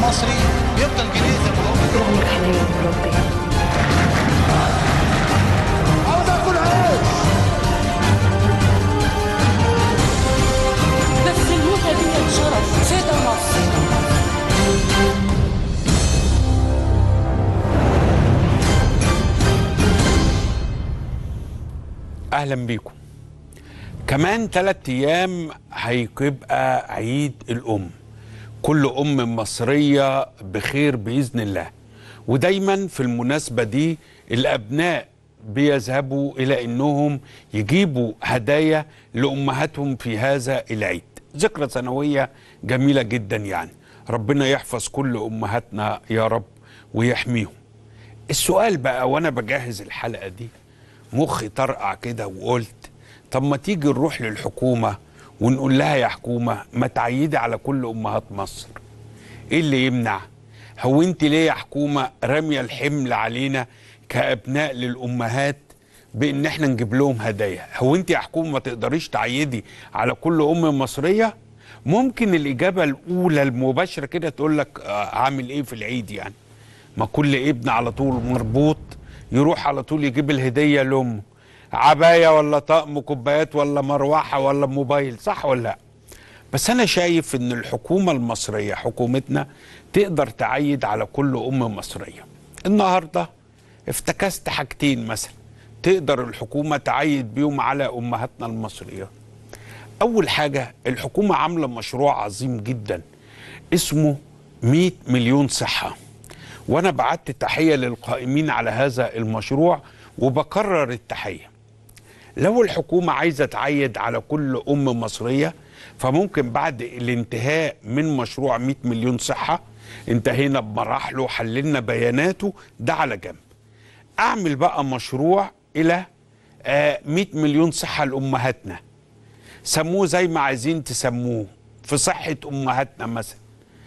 المصري يبقى الجنيه زي ما هو طول عمرك حنين مربي عاوز اكل عيش بس الموتة دي شرف فدا مصر اهلا بيكم كمان ثلاث ايام هيبقى عيد الام كل ام مصريه بخير باذن الله ودايما في المناسبه دي الابناء بيذهبوا الى انهم يجيبوا هدايا لامهاتهم في هذا العيد ذكرى سنويه جميله جدا يعني ربنا يحفظ كل امهاتنا يا رب ويحميهم السؤال بقى وانا بجهز الحلقه دي مخي طرقع كده وقلت طب ما تيجي نروح للحكومه ونقول لها يا حكومه ما تعيدي على كل امهات مصر ايه اللي يمنع هو انت ليه يا حكومه راميه الحمل علينا كابناء للامهات بان احنا نجيب لهم هدايا هو انت يا حكومه ما تقدريش تعيدي على كل ام مصريه ممكن الاجابه الاولى المباشره كده تقول لك آه، عامل ايه في العيد يعني ما كل ابن على طول مربوط يروح على طول يجيب الهديه لامه عبايه ولا طقم كوبايات ولا مروحه ولا موبايل صح ولا لا بس انا شايف ان الحكومه المصريه حكومتنا تقدر تعيد على كل ام مصريه النهارده افتكست حاجتين مثلا تقدر الحكومه تعيد بيهم على امهاتنا المصريات اول حاجه الحكومه عامله مشروع عظيم جدا اسمه 100 مليون صحه وانا بعت تحيه للقائمين على هذا المشروع وبكرر التحيه لو الحكومه عايزه تعيد على كل ام مصريه فممكن بعد الانتهاء من مشروع 100 مليون صحه انتهينا بمراحله حللنا بياناته ده على جنب اعمل بقى مشروع الى آه، 100 مليون صحه لامهاتنا سموه زي ما عايزين تسموه في صحه امهاتنا مثلا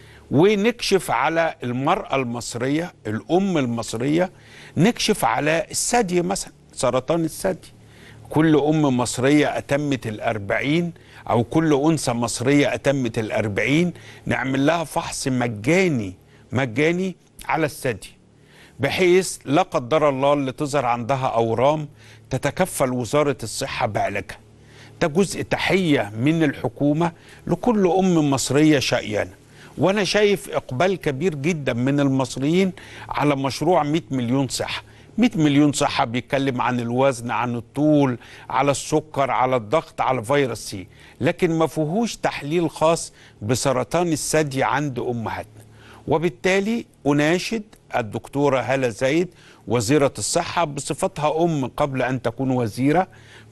ونكشف على المرأة المصرية الأم المصرية نكشف على الثدي مثلا سرطان الثدي كل أم مصرية أتمت الأربعين أو كل أنثى مصرية أتمت الأربعين نعمل لها فحص مجاني مجاني على الثدي بحيث لا قدر الله اللي تظهر عندها أورام تتكفل وزارة الصحة بعلاجها ده جزء تحية من الحكومة لكل أم مصرية شقيانة وأنا شايف إقبال كبير جدا من المصريين على مشروع 100 مليون صحة 100 مليون صحة بيتكلم عن الوزن عن الطول على السكر على الضغط على فيروس سي لكن ما فيهوش تحليل خاص بسرطان الثدي عند أمهاتنا وبالتالي أناشد الدكتورة هالة زايد وزيرة الصحة بصفتها أم قبل أن تكون وزيرة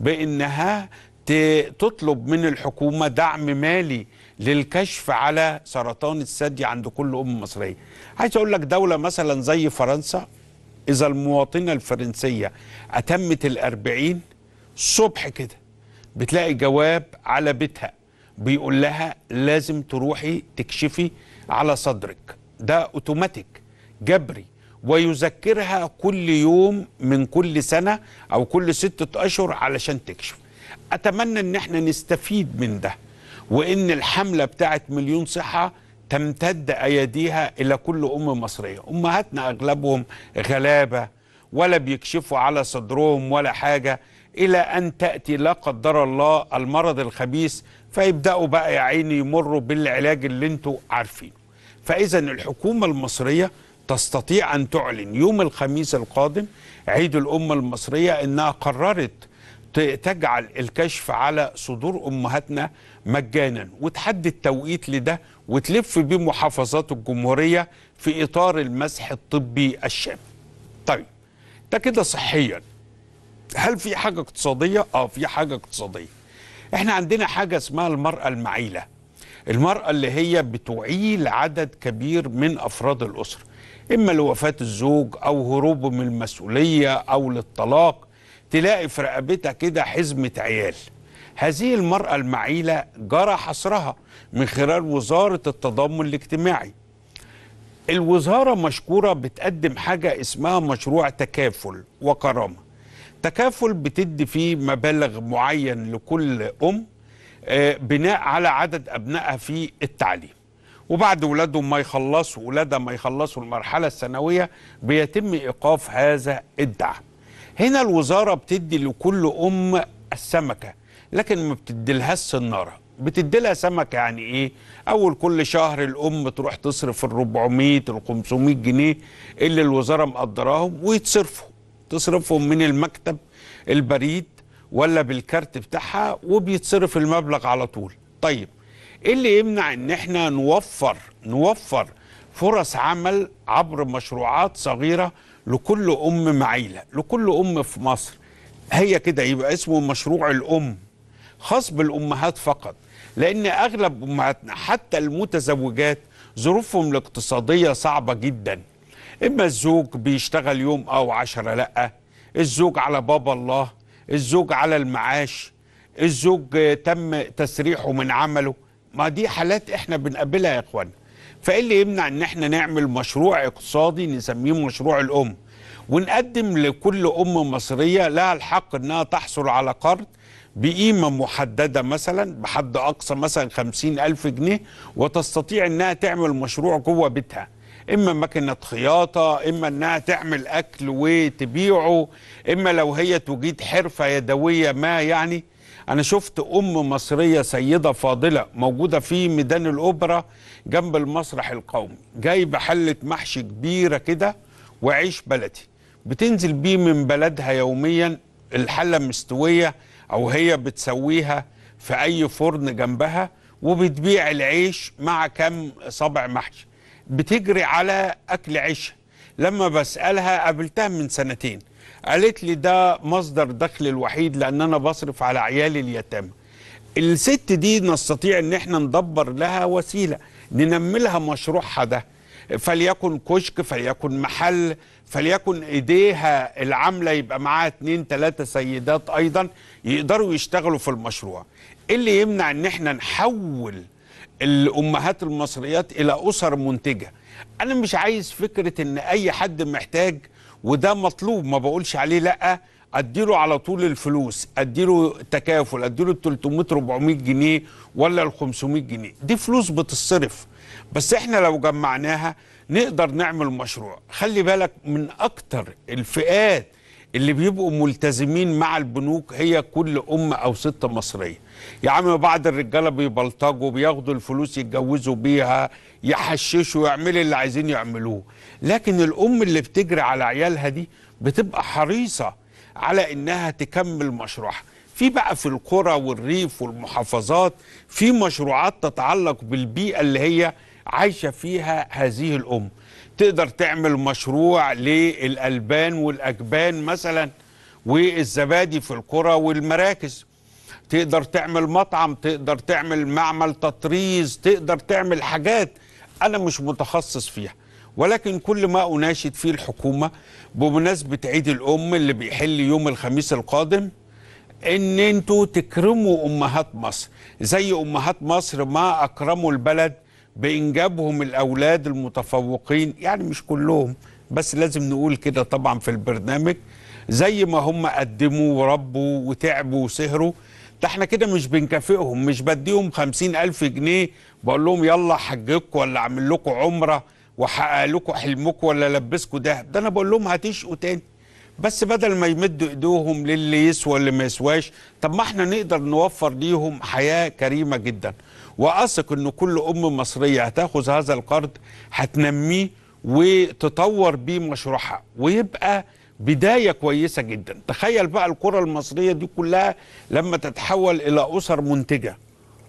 بأنها ت- تطلب من الحكومة دعم مالي للكشف على سرطان الثدي عند كل أم مصرية عايز أقول لك دولة مثلا زي فرنسا إذا المواطنة الفرنسية أتمت الأربعين الصبح كده بتلاقي جواب على بيتها بيقول لها لازم تروحي تكشفي على صدرك ده اوتوماتيك جبري ويذكرها كل يوم من كل سنة أو كل ستة أشهر علشان تكشف أتمنى أن احنا نستفيد من ده وأن الحملة بتاعت مليون صحة تمتد أيديها إلى كل أم مصرية أمهاتنا أغلبهم غلابة ولا بيكشفوا على صدرهم ولا حاجة إلى أن تأتي لا قدر الله المرض الخبيث فيبدأوا بقى يا عيني يمروا بالعلاج اللي انتوا عارفينه فإذا الحكومة المصرية تستطيع أن تعلن يوم الخميس القادم عيد الأمة المصرية إنها قررت ت- تجعل الكشف على صدور أمهاتنا مجانا وتحدد توقيت لده وتلف بيه محافظات الجمهورية في إطار المسح الطبي الشامل طيب ده كده صحيا هل في حاجة اقتصادية؟ اه في حاجة اقتصادية احنا عندنا حاجة اسمها المرأة المعيلة المرأة اللي هي بتعيل عدد كبير من أفراد الأسرة إما لوفاة الزوج أو هروبه من المسؤولية أو للطلاق تلاقي في رقبتها كده حزمة عيال هذه المرأة المعيلة جرى حصرها من خلال وزارة التضامن الاجتماعي الوزارة مشكورة بتقدم حاجة اسمها مشروع تكافل وكرامة تكافل بتدي فيه مبالغ معين لكل أم آه، بناء على عدد أبنائها في التعليم وبعد ولادهم ما يخلصوا ولادها ما يخلصوا المرحله الثانويه بيتم ايقاف هذا الدعم هنا الوزاره بتدي لكل ام السمكه لكن ما بتديلهاش سناره بتديلها سمكه يعني ايه اول كل شهر الام تروح تصرف ال 400 ال 500 جنيه اللي الوزاره مقدراهم ويتصرفوا تصرفهم من المكتب البريد ولا بالكارت بتاعها وبيتصرف المبلغ على طول طيب ايه اللي يمنع ان احنا نوفر نوفر فرص عمل عبر مشروعات صغيره لكل ام معيله لكل ام في مصر هي كده يبقى اسمه مشروع الام خاص بالامهات فقط لان اغلب امهاتنا حتى المتزوجات ظروفهم الاقتصاديه صعبه جدا اما الزوج بيشتغل يوم او عشرة لا الزوج على باب الله الزوج على المعاش الزوج تم تسريحه من عمله ما دي حالات احنا بنقابلها يا اخوانا فايه اللي يمنع ان احنا نعمل مشروع اقتصادي نسميه مشروع الام ونقدم لكل ام مصريه لها الحق انها تحصل على قرض بقيمة محددة مثلا بحد أقصى مثلا خمسين ألف جنيه وتستطيع أنها تعمل مشروع جوه بيتها إما مكنة خياطة إما أنها تعمل أكل وتبيعه إما لو هي تجيد حرفة يدوية ما يعني أنا شفت أم مصرية سيدة فاضلة موجودة في ميدان الأوبرا جنب المسرح القومي جايبة حلة محشي كبيرة كده وعيش بلدي بتنزل بيه من بلدها يوميا الحلة مستوية او هي بتسويها في اي فرن جنبها وبتبيع العيش مع كم صابع محشي بتجري على اكل عيشها لما بسالها قابلتها من سنتين قالت لي ده مصدر دخل الوحيد لان انا بصرف على عيالي اليتامى الست دي نستطيع ان احنا ندبر لها وسيله ننمي لها مشروعها ده فليكن كشك فليكن محل فليكن ايديها العامله يبقى معاها اتنين تلاته سيدات ايضا يقدروا يشتغلوا في المشروع ايه اللي يمنع ان احنا نحول الامهات المصريات الى اسر منتجه انا مش عايز فكره ان اي حد محتاج وده مطلوب ما بقولش عليه لا اديله على طول الفلوس اديله تكافل اديله ال 300 400 جنيه ولا ال 500 جنيه دي فلوس بتصرف بس احنا لو جمعناها نقدر نعمل مشروع خلي بالك من اكتر الفئات اللي بيبقوا ملتزمين مع البنوك هي كل ام او ست مصريه يا عم بعض الرجاله بيبلطجوا بياخدوا الفلوس يتجوزوا بيها يحششوا يعملوا اللي عايزين يعملوه لكن الام اللي بتجري على عيالها دي بتبقى حريصه على انها تكمل مشروعها في بقى في القرى والريف والمحافظات في مشروعات تتعلق بالبيئه اللي هي عايشه فيها هذه الام تقدر تعمل مشروع للالبان والاجبان مثلا والزبادي في القرى والمراكز تقدر تعمل مطعم تقدر تعمل معمل تطريز تقدر تعمل حاجات انا مش متخصص فيها ولكن كل ما اناشد فيه الحكومه بمناسبه عيد الام اللي بيحل يوم الخميس القادم ان انتوا تكرموا امهات مصر زي امهات مصر ما اكرموا البلد بانجابهم الاولاد المتفوقين يعني مش كلهم بس لازم نقول كده طبعا في البرنامج زي ما هم قدموا وربوا وتعبوا وسهروا ده احنا كده مش بنكافئهم مش بديهم خمسين ألف جنيه بقول لهم يلا حجكم ولا اعمل لكم عمرة واحقق لكم حلمكم ولا البسكم دهب ده انا بقول لهم هتشقوا تاني بس بدل ما يمدوا ايديهم للي يسوى واللي ما يسواش طب ما احنا نقدر نوفر ليهم حياه كريمه جدا واثق ان كل ام مصريه هتاخذ هذا القرض هتنميه وتطور بيه مشروعها ويبقى بدايه كويسه جدا تخيل بقى القرى المصريه دي كلها لما تتحول الى اسر منتجه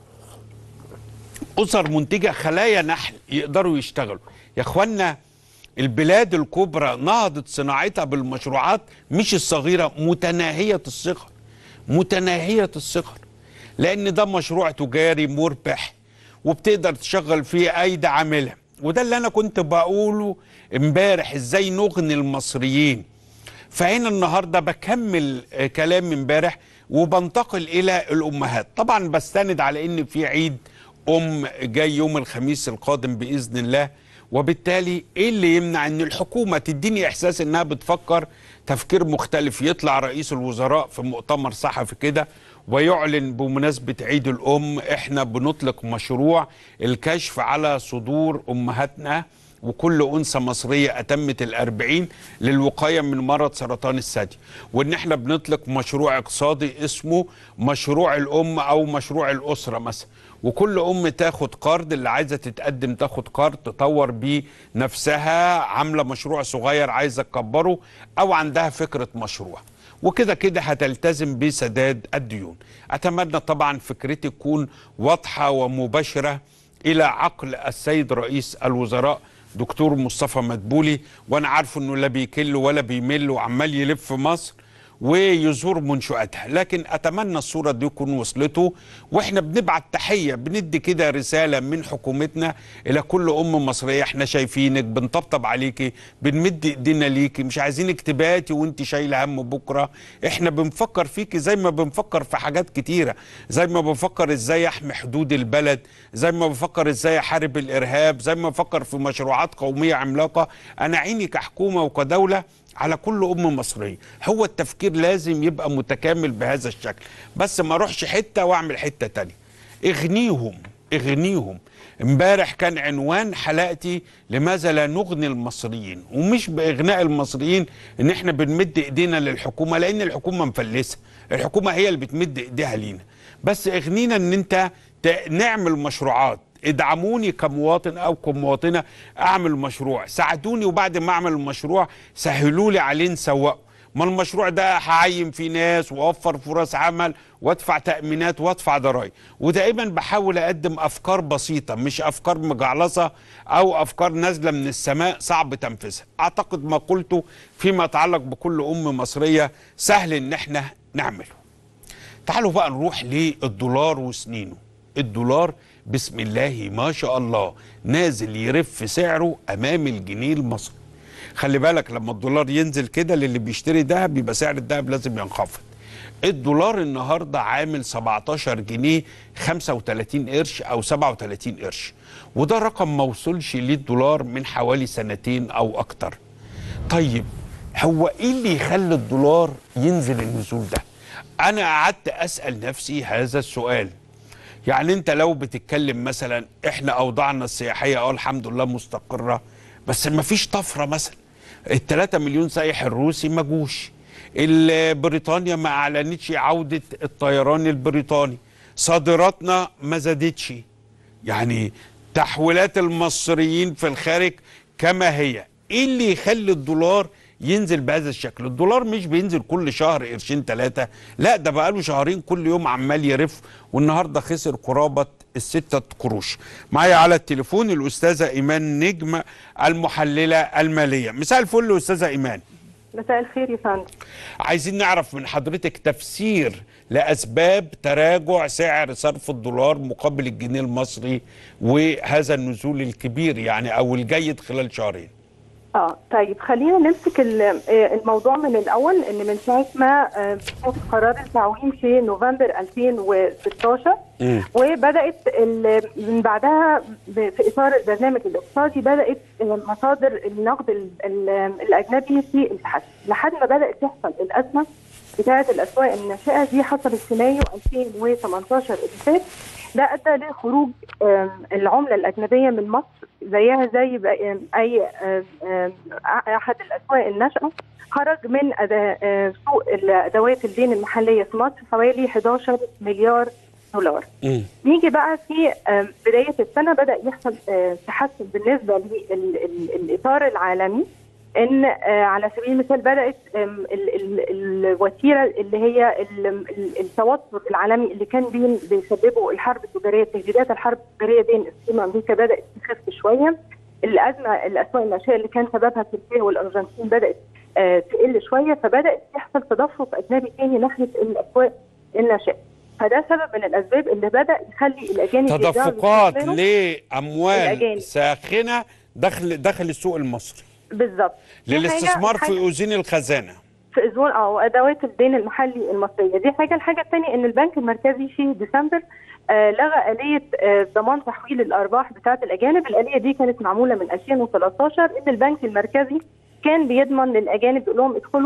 اسر منتجه خلايا نحل يقدروا يشتغلوا يا اخوانا البلاد الكبرى نهضت صناعتها بالمشروعات مش الصغيره متناهيه الصغر متناهيه الصغر لان ده مشروع تجاري مربح وبتقدر تشغل فيه ايدي عامله وده اللي انا كنت بقوله امبارح ازاي نغني المصريين فهنا النهارده بكمل آه، كلام امبارح وبنتقل الى الامهات طبعا بستند على ان في عيد ام جاي يوم الخميس القادم باذن الله وبالتالي ايه اللي يمنع ان الحكومه تديني احساس انها بتفكر تفكير مختلف يطلع رئيس الوزراء في مؤتمر صحفي كده ويعلن بمناسبة عيد الأم إحنا بنطلق مشروع الكشف على صدور أمهاتنا وكل أنثى مصرية أتمت الأربعين للوقاية من مرض سرطان الثدي وإن إحنا بنطلق مشروع اقتصادي اسمه مشروع الأم أو مشروع الأسرة مثلا وكل ام تاخد قرض اللي عايزه تتقدم تاخد قرض تطور بيه نفسها عامله مشروع صغير عايزه تكبره او عندها فكره مشروع وكده كده هتلتزم بسداد الديون اتمنى طبعا فكرتي تكون واضحه ومباشره الى عقل السيد رئيس الوزراء دكتور مصطفى مدبولي وانا عارفه انه لا بيكل ولا بيمل وعمال يلف مصر ويزور منشآتها لكن أتمنى الصورة دي تكون وصلته وإحنا بنبعت تحية بندي كده رسالة من حكومتنا إلى كل أم مصرية إحنا شايفينك بنطبطب عليكي بنمد إيدينا ليكي مش عايزينك تباتي وإنت شايلة هم بكرة إحنا بنفكر فيكي زي ما بنفكر في حاجات كتيرة زي ما بنفكر إزاي أحمي حدود البلد زي ما بفكر إزاي أحارب الإرهاب زي ما بفكر في مشروعات قومية عملاقة أنا عيني كحكومة وكدولة على كل ام مصريه هو التفكير لازم يبقى متكامل بهذا الشكل بس ما اروحش حته واعمل حته تانية اغنيهم اغنيهم امبارح كان عنوان حلقتي لماذا لا نغني المصريين ومش باغناء المصريين ان احنا بنمد ايدينا للحكومه لان الحكومه مفلسه الحكومه هي اللي بتمد ايديها لينا بس اغنينا ان انت ت- نعمل مشروعات ادعموني كمواطن او كمواطنه اعمل مشروع ساعدوني وبعد ما اعمل المشروع سهلوا لي عليه نسوقه ما المشروع ده هعين فيه ناس واوفر فرص عمل وادفع تامينات وادفع ضرائب ودائما بحاول اقدم افكار بسيطه مش افكار مجعلصه او افكار نازله من السماء صعب تنفيذها اعتقد ما قلته فيما يتعلق بكل ام مصريه سهل ان احنا نعمله تعالوا بقى نروح للدولار وسنينه الدولار بسم الله ما شاء الله نازل يرف سعره امام الجنيه المصري خلي بالك لما الدولار ينزل كده للي بيشتري دهب يبقى سعر الدهب لازم ينخفض الدولار النهارده عامل 17 جنيه 35 قرش او 37 قرش وده رقم ما وصلش ليه الدولار من حوالي سنتين او اكتر طيب هو ايه اللي يخلي الدولار ينزل النزول ده انا قعدت اسال نفسي هذا السؤال يعني انت لو بتتكلم مثلا احنا اوضاعنا السياحيه اه الحمد لله مستقره بس ما فيش طفره مثلا الثلاثة مليون سايح الروسي ما جوش ال- بريطانيا ما اعلنتش عوده الطيران البريطاني صادراتنا ما زادتش يعني تحويلات المصريين في الخارج كما هي ايه اللي يخلي الدولار ينزل بهذا الشكل الدولار مش بينزل كل شهر قرشين ثلاثة لا ده بقاله شهرين كل يوم عمال يرف والنهاردة خسر قرابة الستة قروش معايا على التليفون الأستاذة إيمان نجم المحللة المالية مساء الفل أستاذة إيمان مساء الخير يا فندم عايزين نعرف من حضرتك تفسير لأسباب تراجع سعر صرف الدولار مقابل الجنيه المصري وهذا النزول الكبير يعني أو الجيد خلال شهرين اه طيب خلينا نمسك ال- آه، الموضوع من الاول ان من ساعه ما آه، صدر قرار التعويم في نوفمبر 2016 مم. وبدات ال- من بعدها ب- في اطار البرنامج الاقتصادي بدات آه، مصادر النقد ال- ال- الاجنبي في التحسن لحد ما بدات تحصل الازمه بتاعه الاسواق الناشئه دي حصلت في مايو 2018 اللي فات ده ادى لخروج آم، العمله الاجنبيه من مصر زيها زي بقى- آم، اي آم، آم، احد الاسواق الناشئه خرج من أدا- آه، سوق الادوات الدين المحليه في مصر حوالي 11 مليار دولار. نيجي بقى في آم، بدايه السنه بدا يحصل آه، تحسن بالنسبه للاطار العالمي ان آه، على سبيل المثال بدات آم، ال- ال- الوتيره اللي هي ال- ال- التوتر العالمي اللي كان بين بيسببه الحرب التجاريه تجديدات الحرب التجاريه بين الصين وامريكا بدات تخف شويه الازمه الاسواق الناشئه اللي كان سببها تركيا والارجنتين بدات آه، تقل شويه فبدات يحصل تدفق اجنبي تاني ناحيه الاسواق الناشئه فده سبب من الاسباب اللي بدا يخلي الاجانب يرجعوا تدفقات يستثمروا. لأموال الأجانب. ساخنة داخل داخل السوق المصري بالظبط دي للاستثمار حاجة- في أذين الخزانة في اذون او ادوات الدين المحلي المصريه دي حاجه الحاجه الثانيه ان البنك المركزي في ديسمبر آه لغى اليه آه ضمان تحويل الارباح بتاعه الاجانب الاليه دي كانت معموله من 2013 ان البنك المركزي كان بيضمن للاجانب يقول لهم ادخلوا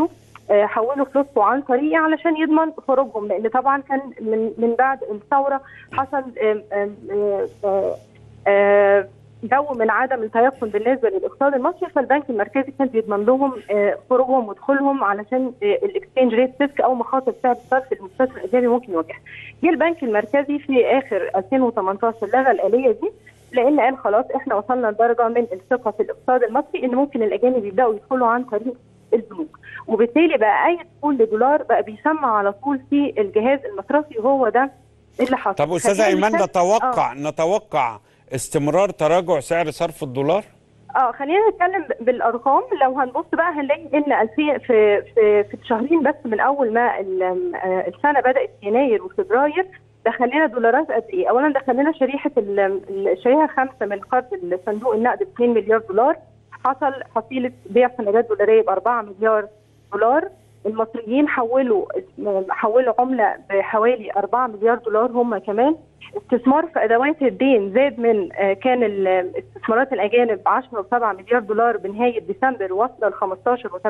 آه، حولوا فلوسهم عن طريقي علشان يضمن خروجهم لان طبعا كان من من بعد الثوره حصل آم، آم، آه، آه، آه، جو من عدم التيقن بالنسبه للاقتصاد المصري فالبنك المركزي كان بيضمن لهم آه، خروجهم ودخولهم علشان الاكسشينج ريت ريسك او مخاطر سعر الصرف المستثمر الاجنبي ممكن يواجهها. جه البنك المركزي في اخر 2018 لغى الاليه دي لان قال خلاص احنا وصلنا لدرجه من الثقه في الاقتصاد المصري ان ممكن الاجانب يبداوا يدخلوا عن طريق البنوك وبالتالي بقى اي دخول لدولار بقى بيسمع على طول في الجهاز المصرفي وهو ده اللي حصل طب استاذه خلينا ايمان نتكلم- نتوقع نتوقع استمرار تراجع سعر صرف الدولار اه خلينا نتكلم ب- بالارقام لو هنبص بقى هنلاقي ان 2000 في في في شهرين بس من اول ما ال- آه، السنه بدات يناير وفبراير دخل لنا دولارات قد ايه؟ اولا دخل لنا شريحه ال- ال- الشريحه الخامسه من قرض صندوق النقد ب 2 مليار دولار حصل حصيله بيع سندات دولاريه ب 4 مليار دولار المصريين حولوا حولوا عمله بحوالي 4 مليار دولار هم كمان استثمار في ادوات الدين زاد من آه، كان ال- استثمارات الاجانب 10 و7 مليار دولار بنهايه ديسمبر واصله ل 15 و8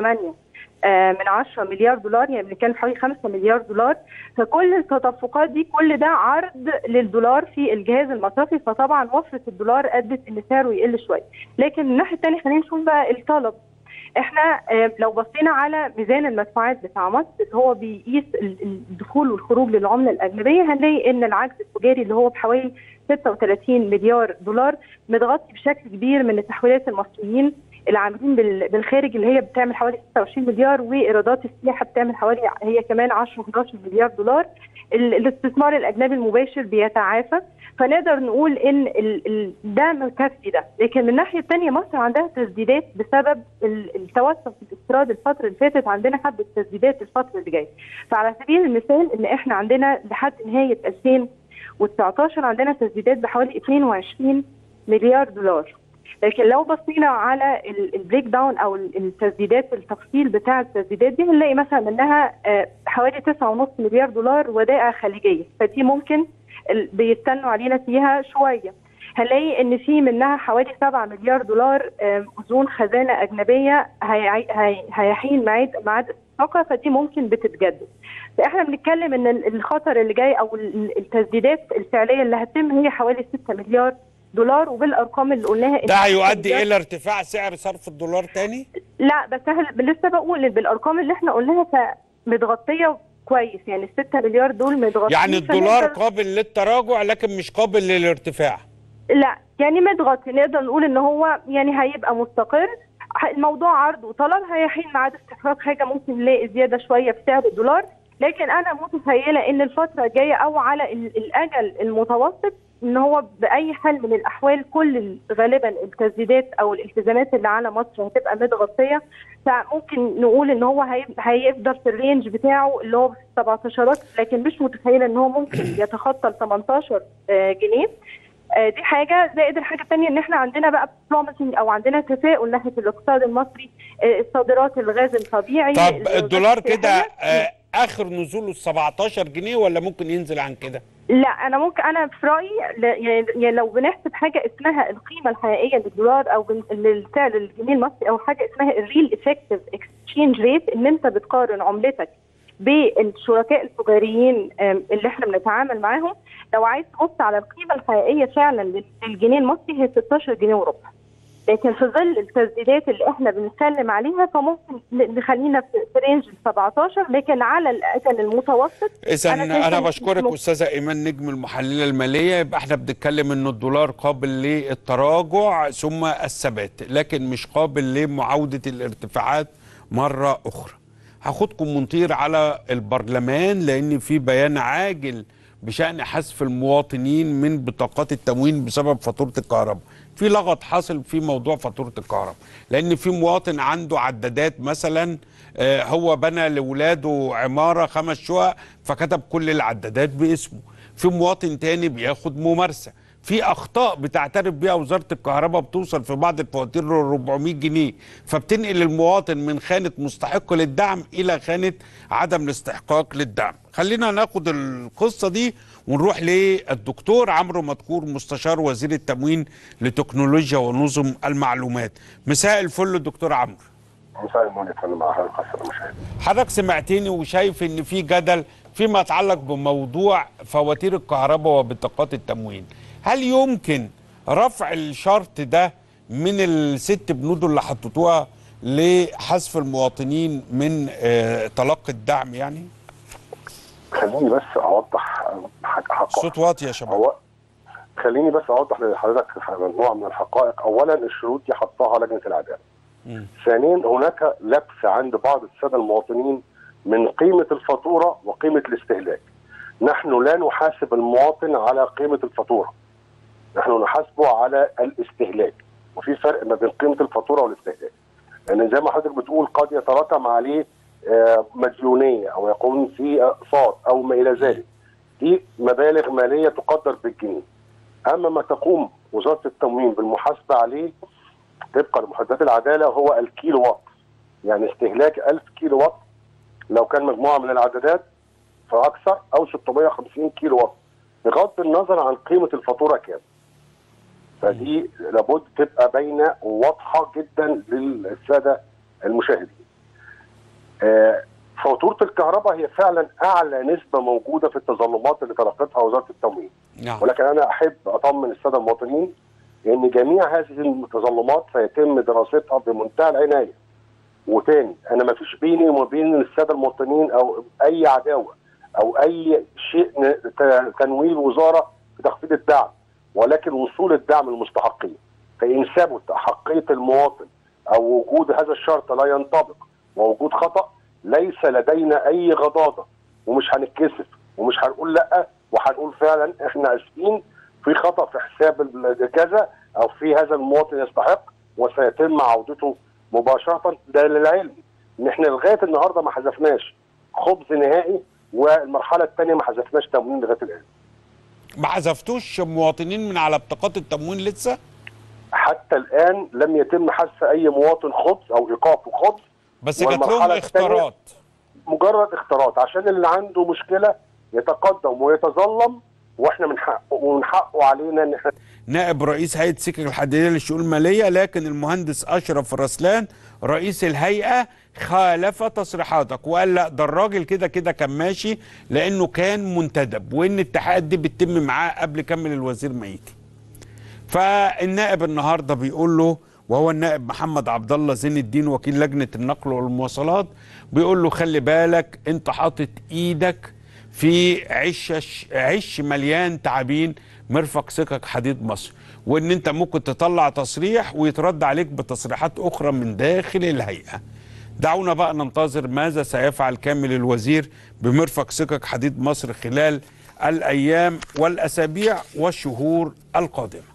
من 10 مليار دولار يعني بنتكلم حوالي 5 مليار دولار فكل التدفقات دي كل ده عرض للدولار في الجهاز المصرفي فطبعا وفره الدولار ادت ان سعره يقل شويه لكن من الناحيه الثانيه خلينا نشوف بقى الطلب احنا آه، لو بصينا على ميزان المدفوعات بتاع مصر اللي هو بيقيس ال- الدخول والخروج للعمله الاجنبيه هنلاقي ان العجز التجاري اللي هو بحوالي 36 مليار دولار متغطي بشكل كبير من التحويلات المصريين العاملين بال- بالخارج اللي هي بتعمل حوالي 26 مليار وايرادات السياحه بتعمل حوالي هي كمان 10 11 مليار دولار ال- الاستثمار الاجنبي المباشر بيتعافى فنقدر نقول ان ال- ال- ده مكفي ده لكن من الناحيه الثانيه مصر عندها تسديدات بسبب ال- التوسع في الاستيراد الفتره اللي فاتت عندنا حبه تسديدات الفتره اللي جايه فعلى سبيل المثال ان احنا عندنا لحد نهايه 2019 عندنا تسديدات بحوالي 22 مليار دولار لكن لو بصينا على ال- البريك داون او ال- التسديدات التفصيل بتاع التسديدات دي هنلاقي مثلا منها آه، حوالي 9.5 مليار دولار ودائع خليجيه فدي ممكن ال- بيستنوا علينا فيها شويه هنلاقي ان في منها حوالي 7 مليار دولار آه، اذون خزانه اجنبيه هي- هي- هيحين ميعاد ميعاد استحقاقها فدي ممكن بتتجدد فاحنا بنتكلم ان ال- الخطر اللي جاي او ال- ال- التسديدات الفعليه اللي هتتم هي حوالي 6 مليار دولار وبالارقام اللي قلناها إن ده 6 هيؤدي مليار- الى ارتفاع سعر صرف الدولار تاني لا بس احنا لسه بقول بالارقام اللي احنا قلناها فمتغطيه كويس يعني ال 6 مليار دول متغطيين يعني الدولار فنقدر- قابل للتراجع لكن مش قابل للارتفاع لا يعني متغطي نقدر نقول ان هو يعني هيبقى مستقر ح- الموضوع عرض وطلب هيحين ميعاد استحقاق حاجه ممكن نلاقي زياده شويه في سعر الدولار لكن انا متخيله ان الفتره الجايه او على ال- الاجل المتوسط ان هو باي حال من الاحوال كل ال- غالبا التسديدات او الالتزامات اللي على مصر هتبقى متغطيه فممكن نقول ان هو هي- هيفضل في الرينج بتاعه اللي هو 17 لكن مش متخيله ان هو ممكن يتخطى ال 18 آه، جنيه آه، دي حاجه زائد الحاجه الثانيه ان احنا عندنا بقى promising او عندنا تفاؤل ناحيه الاقتصاد المصري آه، الصادرات الغاز الطبيعي طب الغاز الدولار كده السياحية. آه، اخر نزوله ال 17 جنيه ولا ممكن ينزل عن كده لا انا ممكن انا في رايي ل- يعني يعني لو بنحسب حاجه اسمها القيمه الحقيقيه للدولار او بن- للسعر الجنيه المصري او حاجه اسمها الريل افكتيف اكسشينج ريت ان انت بتقارن عملتك بالشركاء التجاريين آم، اللي احنا بنتعامل معاهم لو عايز تبص على القيمه الحقيقيه فعلا لل- للجنيه المصري هي 16 جنيه وربع لكن في ظل التسديدات اللي احنا بنتكلم عليها فممكن ن- نخلينا في في رينج ال 17 لكن على الاجل المتوسط اذا أنا انا, شايفة أنا إن بشكرك ممكن- استاذه ايمان نجم المحلله الماليه يبقى احنا بنتكلم ان الدولار قابل للتراجع ثم الثبات لكن مش قابل لمعاوده الارتفاعات مره اخرى هاخدكم منطير على البرلمان لان في بيان عاجل بشان حذف المواطنين من بطاقات التموين بسبب فاتوره الكهرباء في لغط حاصل في موضوع فاتوره الكهرباء لان في مواطن عنده عدادات مثلا آه، هو بنى لاولاده عماره خمس شقق فكتب كل العدادات باسمه في مواطن تاني بياخد ممارسه في اخطاء بتعترف بيها وزاره الكهرباء بتوصل في بعض الفواتير ل 400 جنيه فبتنقل المواطن من خانه مستحق للدعم الى خانه عدم الاستحقاق للدعم خلينا ناخد القصه دي ونروح للدكتور عمرو مدكور مستشار وزير التموين لتكنولوجيا ونظم المعلومات مساء الفل دكتور عمرو مساء النور يا فندم مع حضرتك حسن المشاهد حضرتك سمعتني وشايف ان في جدل فيما يتعلق بموضوع فواتير الكهرباء وبطاقات التموين هل يمكن رفع الشرط ده من الست بنود اللي حطيتوها لحذف المواطنين من آه، تلقي الدعم يعني خليني بس اوضح حاجه حقائق صوت واطي يا شباب هو خليني بس اوضح لحضرتك مجموعه من الحقائق اولا الشروط دي حطها لجنه العداله مم. ثانيا هناك لبس عند بعض الساده المواطنين من قيمه الفاتوره وقيمه الاستهلاك نحن لا نحاسب المواطن على قيمه الفاتوره نحن نحاسبه على الاستهلاك وفي فرق ما بين قيمه الفاتوره والاستهلاك لان زي ما حضرتك بتقول قد يتراكم عليه آه، مديونيه او يكون في اقساط او ما الى ذلك دي مبالغ ماليه تقدر بالجنيه اما ما تقوم وزاره التموين بالمحاسبه عليه طبقا لمحددات العداله هو الكيلو وات يعني استهلاك 1000 كيلو وات لو كان مجموعه من العدادات فاكثر او 650 كيلو وات بغض النظر عن قيمه الفاتوره كام فدي لابد تبقى باينه وواضحه جدا للساده المشاهدين آه، فاتوره الكهرباء هي فعلا اعلى نسبه موجوده في التظلمات اللي تلقتها وزاره التموين نعم ولكن انا احب اطمن الساده المواطنين ان جميع هذه المتظلمات سيتم دراستها بمنتهى العنايه وتاني انا ما فيش بيني وما بين الساده المواطنين او اي عداوه او اي شيء ن- ت- تنويل وزاره بتخفيض الدعم ولكن وصول الدعم للمستحقين فان ثبت احقيه المواطن او وجود هذا الشرط لا ينطبق ووجود خطا ليس لدينا اي غضاضه ومش هنتكسف ومش هنقول لا وهنقول فعلا احنا اسفين في خطا في حساب ال- كذا او في هذا المواطن يستحق وسيتم عودته مباشره ده للعلم ان احنا لغايه النهارده ما حذفناش خبز نهائي والمرحله الثانيه ما حذفناش تموين لغايه الان ما حذفتوش مواطنين من على بطاقات التموين لسه حتى الان لم يتم حذف اي مواطن خبز او ايقافه خبز بس جات لهم والمرحلة الثانية- اختارات مجرد اختراط عشان اللي عنده مشكله يتقدم ويتظلم واحنا من حقه ومن حقه علينا ان احنا نائب رئيس هيئه سكك الحديديه للشؤون الماليه لكن المهندس اشرف رسلان رئيس الهيئه خالف تصريحاتك وقال لا ده الراجل كده كده كان ماشي لانه كان منتدب وان التحقيقات دي بتتم معاه قبل كمل الوزير ميتي فالنائب النهارده بيقول له وهو النائب محمد عبد الله زين الدين وكيل لجنه النقل والمواصلات بيقول له خلي بالك انت حاطط ايدك في عش عش مليان تعابين مرفق سكك حديد مصر وان انت ممكن تطلع تصريح ويترد عليك بتصريحات اخرى من داخل الهيئه دعونا بقى ننتظر ماذا سيفعل كامل الوزير بمرفق سكك حديد مصر خلال الايام والاسابيع والشهور القادمه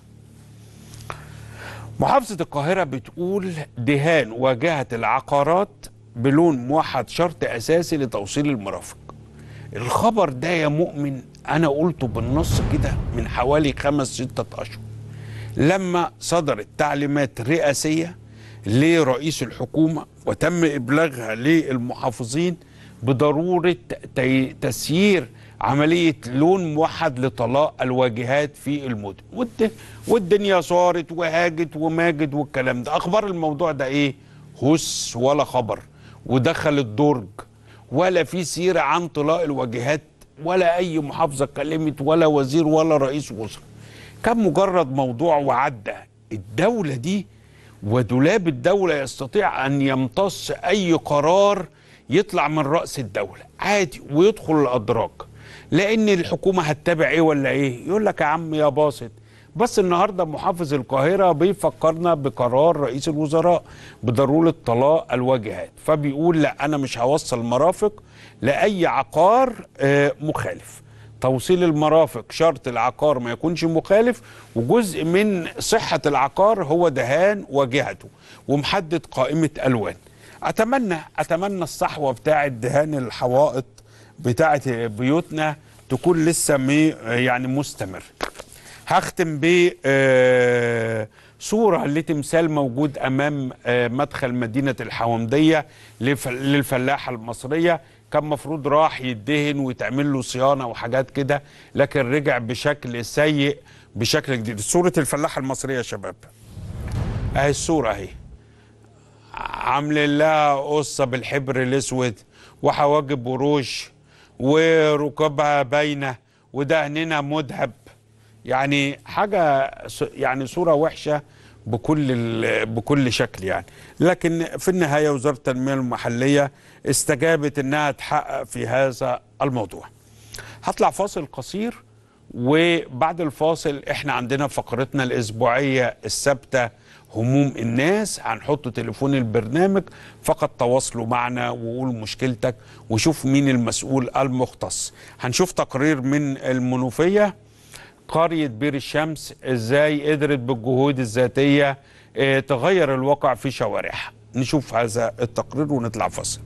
محافظة القاهرة بتقول دهان واجهة العقارات بلون موحد شرط أساسي لتوصيل المرافق الخبر ده يا مؤمن أنا قلته بالنص كده من حوالي خمس ستة أشهر لما صدرت تعليمات رئاسية لرئيس الحكومة وتم إبلاغها للمحافظين بضرورة تي- تسيير عملية لون موحد لطلاء الواجهات في المدن والد- والدنيا صارت وهاجت وماجد والكلام ده أخبار الموضوع ده إيه هس ولا خبر ودخل الدرج ولا في سيرة عن طلاء الواجهات ولا أي محافظة اتكلمت ولا وزير ولا رئيس وزراء كان مجرد موضوع وعدى الدولة دي ودولاب الدولة يستطيع أن يمتص أي قرار يطلع من رأس الدولة عادي ويدخل الأدراج لأن الحكومة هتتابع إيه ولا إيه يقول لك يا عم يا باسط بس النهارده محافظ القاهره بيفكرنا بقرار رئيس الوزراء بضروره طلاء الواجهات فبيقول لا انا مش هوصل مرافق لاي عقار آه، مخالف توصيل المرافق شرط العقار ما يكونش مخالف وجزء من صحه العقار هو دهان واجهته ومحدد قائمه الوان اتمنى اتمنى الصحوه بتاعه دهان الحوائط بتاعه بيوتنا تكون لسه مي يعني مستمر هختم ب آه، صورة لتمثال موجود أمام آه، مدخل مدينة الحومدية لف- للفلاحة المصرية كان مفروض راح يدهن ويتعمل له صيانة وحاجات كده لكن رجع بشكل سيء بشكل جديد صورة الفلاحة المصرية يا شباب اهي الصورة اهي عاملين لها قصه بالحبر الاسود وحواجب وروج وركبها باينه ودهننا مذهب يعني حاجه س- يعني صوره وحشه بكل ال- بكل شكل يعني لكن في النهايه وزاره التنميه المحليه استجابت انها تحقق في هذا الموضوع هطلع فاصل قصير وبعد الفاصل احنا عندنا فقرتنا الاسبوعيه الثابته هموم الناس هنحط تليفون البرنامج فقط تواصلوا معنا وقول مشكلتك وشوف مين المسؤول المختص هنشوف تقرير من المنوفيه قرية بير الشمس ازاي قدرت بالجهود الذاتية اه تغير الواقع في شوارعها نشوف هذا التقرير ونطلع فاصل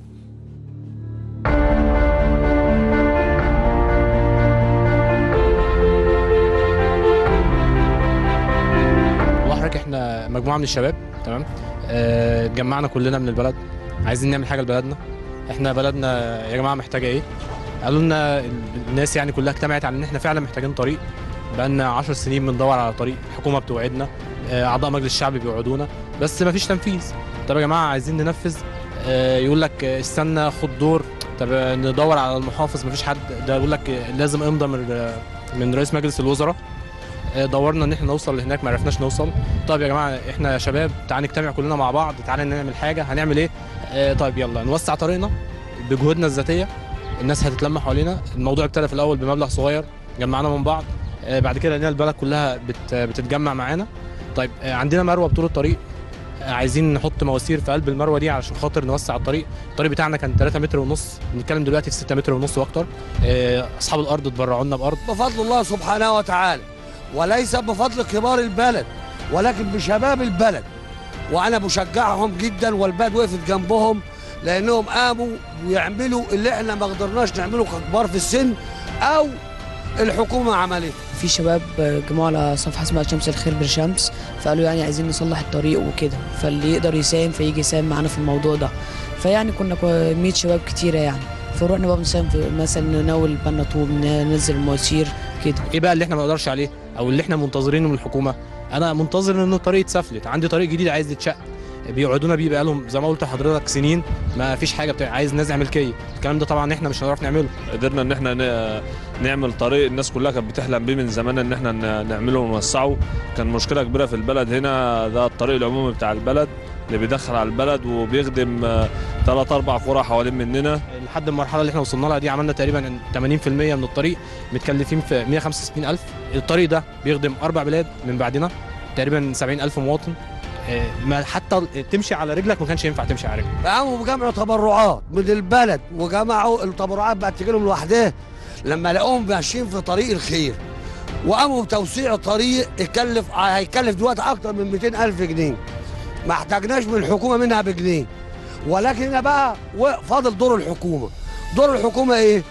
والله حضرتك احنا مجموعه من الشباب تمام آه، اتجمعنا كلنا من البلد عايزين نعمل حاجه لبلدنا احنا بلدنا يا جماعه محتاجه ايه قالوا لنا ال- الناس يعني كلها اجتمعت على ان احنا فعلا محتاجين طريق بقالنا 10 سنين بندور على طريق الحكومه بتوعدنا آه، اعضاء مجلس الشعب بيوعدونا بس مفيش تنفيذ طب يا جماعه عايزين ننفذ آه، يقول لك آه، استنى خد دور طب آه، ندور على المحافظ مفيش حد ده يقول لك آه، لازم امضى من آه، من رئيس مجلس الوزراء آه، دورنا ان احنا نوصل لهناك ما عرفناش نوصل طيب يا جماعه احنا يا شباب تعالى نجتمع كلنا مع بعض تعالى نعمل حاجه هنعمل ايه آه، طيب يلا نوسع طريقنا بجهودنا الذاتيه الناس هتتلم حوالينا الموضوع ابتدى في الاول بمبلغ صغير جمعنا من بعض آه، بعد كده لقينا البلد كلها بت بتتجمع معانا طيب آه، عندنا مروه بطول الطريق آه، عايزين نحط مواسير في قلب المروه دي علشان خاطر نوسع الطريق الطريق بتاعنا كان 3 متر ونص بنتكلم دلوقتي في 6 متر ونص واكتر آه، اصحاب الارض اتبرعوا لنا بارض بفضل الله سبحانه وتعالى وليس بفضل كبار البلد ولكن بشباب البلد وانا بشجعهم جدا والبلد وقفت جنبهم لانهم قاموا ويعملوا اللي احنا ما قدرناش نعمله ككبار في السن او الحكومه عملته في شباب جمعوا على صفحه اسمها شمس الخير بالشمس فقالوا يعني عايزين نصلح الطريق وكده فاللي يقدر يساهم فيجي يساهم معانا في الموضوع ده فيعني كنا كو- 100 شباب كتيره يعني فروحنا بقى بنساهم في مثلا نناول بنا طوب ننزل المواسير كده ايه بقى اللي احنا ما نقدرش عليه او اللي احنا منتظرينه من الحكومه انا منتظر ان الطريق يتسفلت عندي طريق جديد عايز يتشق بيوعدونا بيه بقالهم زي ما قلت لحضرتك سنين ما فيش حاجه بتاع عايز نزع ملكيه الكلام ده طبعا احنا مش هنعرف نعمله قدرنا ان احنا ن- نعمل طريق الناس كلها كانت بتحلم بيه من زمان ان احنا ن- نعمله ونوسعه كان مشكله كبيره في البلد هنا ده الطريق العمومي بتاع البلد اللي بيدخل على البلد وبيخدم ثلاث اربع قرى حوالين مننا لحد المرحله اللي احنا وصلنا لها دي عملنا تقريبا 80% من الطريق متكلفين في 165000 الطريق ده بيخدم اربع بلاد من بعدنا تقريبا 70000 مواطن آه، ما حتى تمشي على رجلك ما كانش ينفع تمشي على رجلك قاموا بجمع تبرعات من البلد وجمعوا التبرعات بقت تجي لهم لوحدها لما لقوهم ماشيين في طريق الخير وقاموا بتوسيع طريق يكلف هيكلف دلوقتي اكتر من 200 الف جنيه ما احتاجناش من الحكومه منها بجنيه ولكن هنا بقى و- فاضل دور الحكومه دور الحكومه ايه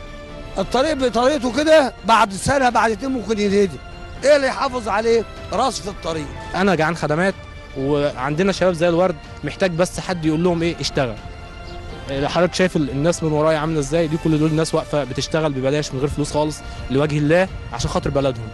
الطريق بطريقته كده بعد سنه بعد اتنين ممكن ينهدم ايه اللي يحافظ عليه رصف الطريق انا جعان خدمات وعندنا شباب زي الورد محتاج بس حد يقول لهم ايه اشتغل آه، حضرتك شايف ال- الناس من ورايا عامله ازاي دي كل دول ناس واقفه بتشتغل ببلاش من غير فلوس خالص لوجه الله عشان خاطر بلدهم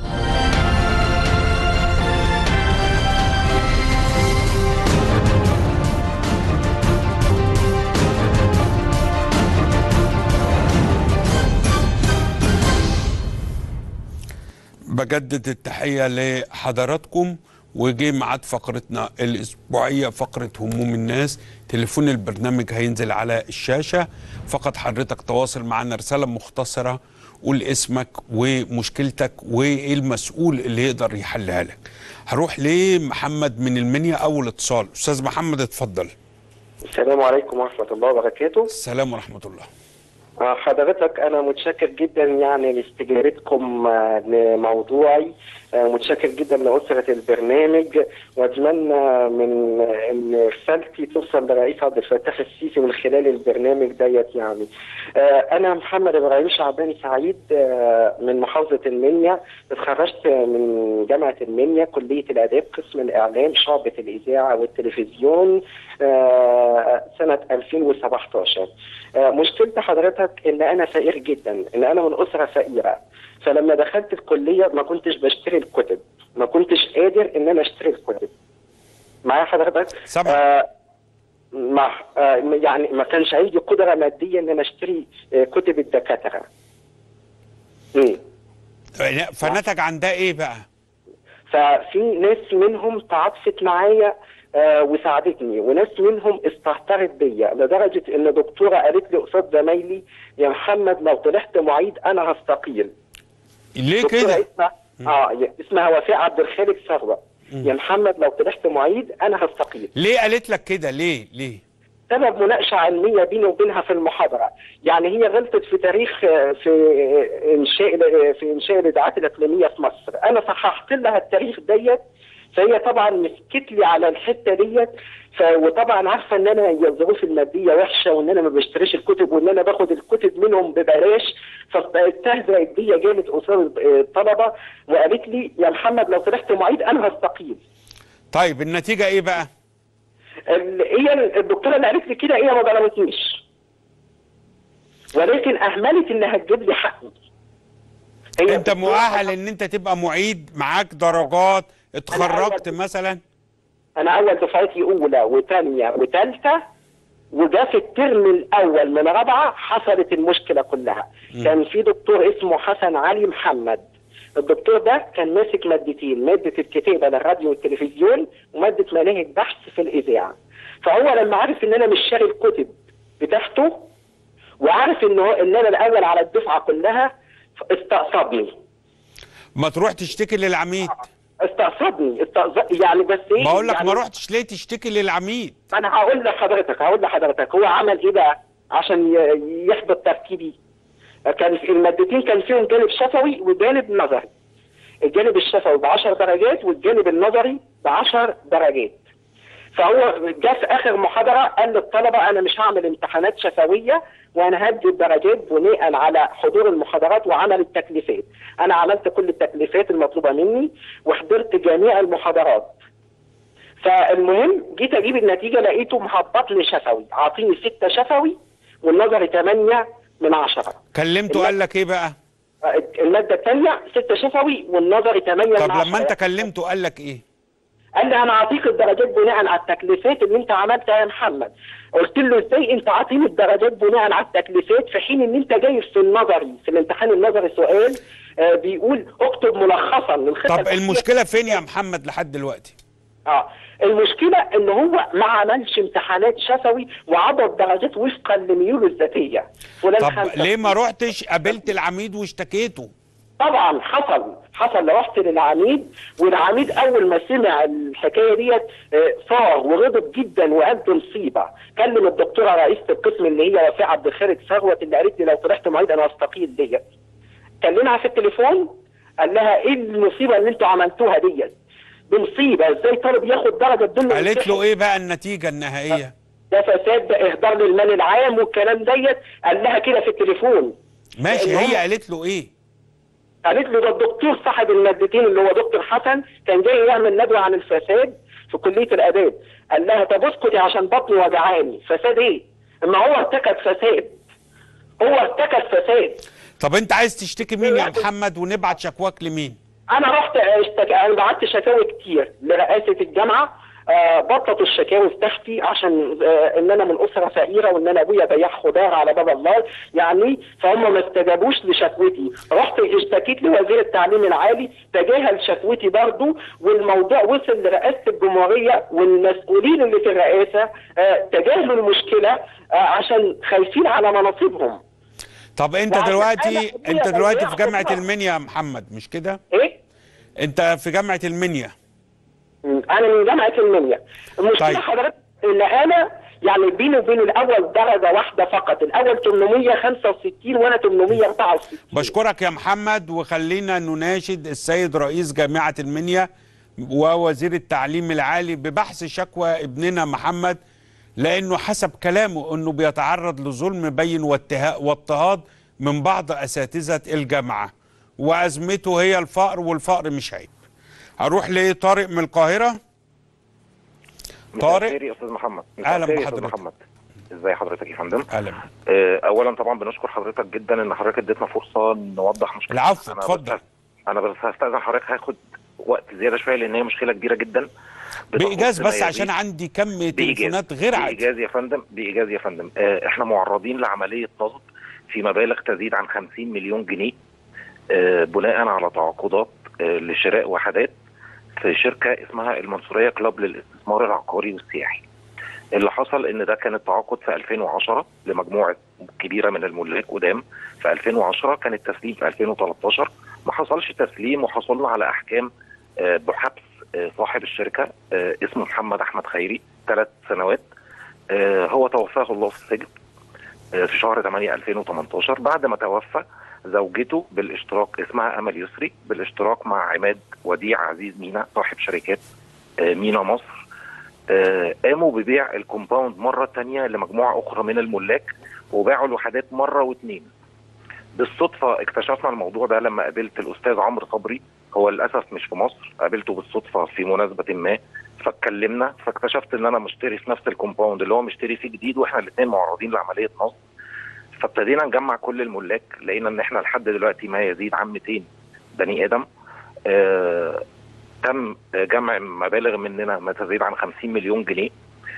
بجدد التحية لحضراتكم وجي ميعاد فقرتنا الأسبوعية فقرة هموم الناس تليفون البرنامج هينزل على الشاشة فقط حضرتك تواصل معنا رسالة مختصرة قول اسمك ومشكلتك وايه المسؤول اللي يقدر يحلها لك هروح لمحمد من المنيا اول اتصال استاذ محمد اتفضل السلام عليكم ورحمة الله وبركاته السلام ورحمة الله آه، حضرتك أنا متشكر جدا يعني لاستجابتكم آه، لموضوعي آه، متشكر جدا لأسرة البرنامج وأتمنى من آه، إن رسالتي توصل لرئيس عبد الفتاح السيسي من خلال البرنامج ديت يعني آه، أنا محمد إبراهيم شعباني سعيد آه، من محافظة المنيا اتخرجت من جامعة المنيا كلية الآداب قسم الإعلام شعبة الإذاعة والتلفزيون آه، سنة 2017 آه، مشكلة حضرتك ان انا فقير جدا ان انا من اسره فقيره فلما دخلت الكليه ما كنتش بشتري الكتب ما كنتش قادر ان انا اشتري الكتب معايا حضرتك سامع. آه ما آه، يعني ما كانش عندي قدره ماديه ان انا اشتري آه، كتب الدكاتره مم. فنتج عن ده ايه بقى ففي ناس منهم تعاطفت معايا آه، وساعدتني وناس منهم استهترت بيا لدرجه ان دكتوره قالت لي قصاد زمايلي يا محمد لو طلعت معيد انا هستقيل ليه دكتورة كده اسمها اه ي- اسمها وفاء عبد الخالق ثروت يا محمد لو طلعت معيد انا هستقيل ليه قالت لك كده ليه ليه سبب مناقشه علميه بيني وبينها في المحاضره يعني هي غلطت في تاريخ آه، في آه، انشاء آه، في انشاء الاذاعات الاقليميه في مصر انا صححت لها التاريخ ديت فهي طبعا مسكت لي على الحته ديت ف... وطبعا عارفه ان انا الظروف الماديه وحشه وان انا ما بشتريش الكتب وان انا باخد الكتب منهم ببلاش فاستهزأت بيا جامد قصاد الطلبه وقالت لي يا محمد لو طلعت معيد انا هستقيل طيب النتيجه ايه بقى ال- هي الدكتوره اللي قالت لي كده هي ما ظلمتنيش ولكن اهملت انها تجيب لي حقي هي انت مؤهل ان انت تبقى معيد معاك درجات اتخرجت مثلا انا اول دفعتي اولى وثانيه وثالثه وجا في الترم الاول من رابعه حصلت المشكله كلها مم. كان في دكتور اسمه حسن علي محمد الدكتور ده كان ماسك مادتين ماده الكتابه للراديو والتلفزيون وماده مناهج بحث في الاذاعه فهو لما عرف ان انا مش شاري الكتب بتاعته وعارف ان هو ان انا الاول على الدفعه كلها استقصدني ما تروح تشتكي للعميد استقصدني استقصد يعني بس ايه بقول لك يعني ما رحتش ليه تشتكي للعميد انا هقول لحضرتك هقول لحضرتك هو عمل ايه بقى عشان ي- يحبط تركيبي كان في المادتين كان فيهم جانب شفوي وجانب نظري الجانب الشفوي ب 10 درجات والجانب النظري ب 10 درجات فهو جه في اخر محاضره قال للطلبه انا مش هعمل امتحانات شفويه وانا هدي الدرجات بناء على حضور المحاضرات وعمل التكليفات انا عملت كل التكليفات المطلوبه مني وحضرت جميع المحاضرات فالمهم جيت اجيب النتيجه لقيته مهبط لي شفوي عاطيني ستة شفوي والنظري 8 من 10 كلمته قال لك ايه بقى الماده الثانيه 6 شفوي والنظري 8 من طب 10 لما انت كلمته قال لك ايه قال لي انا اعطيك الدرجات بناء على التكليفات اللي انت عملتها يا محمد قلت له ازاي انت عاطيني الدرجات بناء على التكليفات في حين ان انت جايب في النظري في الامتحان النظري سؤال آه بيقول اكتب ملخصا للخطه طب الأساسية. المشكله فين يا محمد لحد دلوقتي اه المشكله ان هو ما عملش امتحانات شفوي وعدد درجات وفقا لميوله الذاتيه فلان طب خمسة ليه ما رحتش قابلت العميد واشتكيته طبعا حصل حصل رحت للعميد والعميد اول ما سمع الحكايه ديت آه، صار وغضب جدا وقال دي مصيبه كلم الدكتوره رئيسه القسم اللي هي وفاء عبد الخالق ثروت اللي قالت لي لو طلعت معيد انا هستقيل ديت كلمها في التليفون قال لها ايه المصيبه اللي انتوا عملتوها ديت دي مصيبه ازاي طالب ياخد درجه بدون ما قالت يمتحن؟ له ايه بقى النتيجه النهائيه ده فساد ده اهدار للمال العام والكلام ديت قال لها كده في التليفون ماشي لأن هي هم- قالت له ايه قالت له ده الدكتور صاحب المادتين اللي هو دكتور حسن كان جاي يعمل ندوه عن الفساد في كليه الاداب قال لها طب اسكتي عشان بطني وجعاني فساد ايه؟ اما هو ارتكب فساد هو ارتكب فساد طب انت عايز تشتكي مين يا محمد ونبعت شكواك لمين انا رحت اشتك... انا بعت شكاوي كتير لرئاسه الجامعه آه بطلوا الشكاوي بتاعتي عشان آه ان انا من اسره فقيره وان انا ابويا بياع خضار على باب الله يعني فهم ما استجابوش لشكوتي رحت اشتكيت لوزير التعليم العالي تجاهل شكوتي برضو والموضوع وصل لرئاسه الجمهوريه والمسؤولين اللي في الرئاسه آه تجاهلوا المشكله آه عشان خايفين على مناصبهم طب انت وعشان دلوقتي أنا انت أبويا دلوقتي بياع في جامعه خضار. المنيا يا محمد مش كده ايه انت في جامعه المنيا انا من جامعه المنيا المشكله طيب. حضرتك ان انا يعني بيني وبين الاول درجه واحده فقط الاول 865 وانا 864 بشكرك يا محمد وخلينا نناشد السيد رئيس جامعة المنيا ووزير التعليم العالي ببحث شكوى ابننا محمد لأنه حسب كلامه أنه بيتعرض لظلم بين واتها- واضطهاد من بعض أساتذة الجامعة وأزمته هي الفقر والفقر مش عيب أروح لطارق من القاهرة طارق مساء الخير يا استاذ محمد مساء أهلا الخير يا أستاذ بحضرتك. محمد ازي حضرتك يا فندم أهلا آه، اولا طبعا بنشكر حضرتك جدا ان حضرتك اديتنا فرصه نوضح مشكله العفو أنا اتفضل بس- انا بس هستاذن حضرتك هاخد وقت زياده شويه لان هي مشكله كبيره جدا بتخص بايجاز بس ميادين. عشان عندي كم بإيجاز. تليفونات غير عادي بإيجاز يا فندم بإيجاز يا فندم آه احنا معرضين لعملية نصب في مبالغ تزيد عن 50 مليون جنيه آه بناء على تعاقدات آه لشراء وحدات في شركة اسمها المنصورية كلاب للاستثمار العقاري والسياحي اللي حصل ان ده كان التعاقد في 2010 لمجموعة كبيرة من الملاك قدام في 2010 كان التسليم في 2013 ما حصلش تسليم وحصلنا على احكام آه بحبس آه صاحب الشركة آه اسمه محمد احمد خيري ثلاث سنوات آه، هو توفاه الله في السجن آه، في شهر 8 2018 بعد ما توفى زوجته بالاشتراك اسمها امل يسري بالاشتراك مع عماد وديع عزيز مينا صاحب شركات آه، مينا مصر آه، قاموا ببيع الكومباوند مره تانية لمجموعه اخرى من الملاك وباعوا الوحدات مره واثنين بالصدفه اكتشفنا الموضوع ده لما قابلت الاستاذ عمرو صبري هو للاسف مش في مصر قابلته بالصدفه في مناسبه ما فاتكلمنا فاكتشفت ان انا مشتري في نفس الكومباوند اللي هو مشتري فيه جديد واحنا الاثنين معرضين لعمليه نصب فابتدينا نجمع كل الملاك لقينا ان احنا لحد دلوقتي ما يزيد عن 200 بني ادم آه تم جمع مبالغ مننا ما تزيد عن 50 مليون جنيه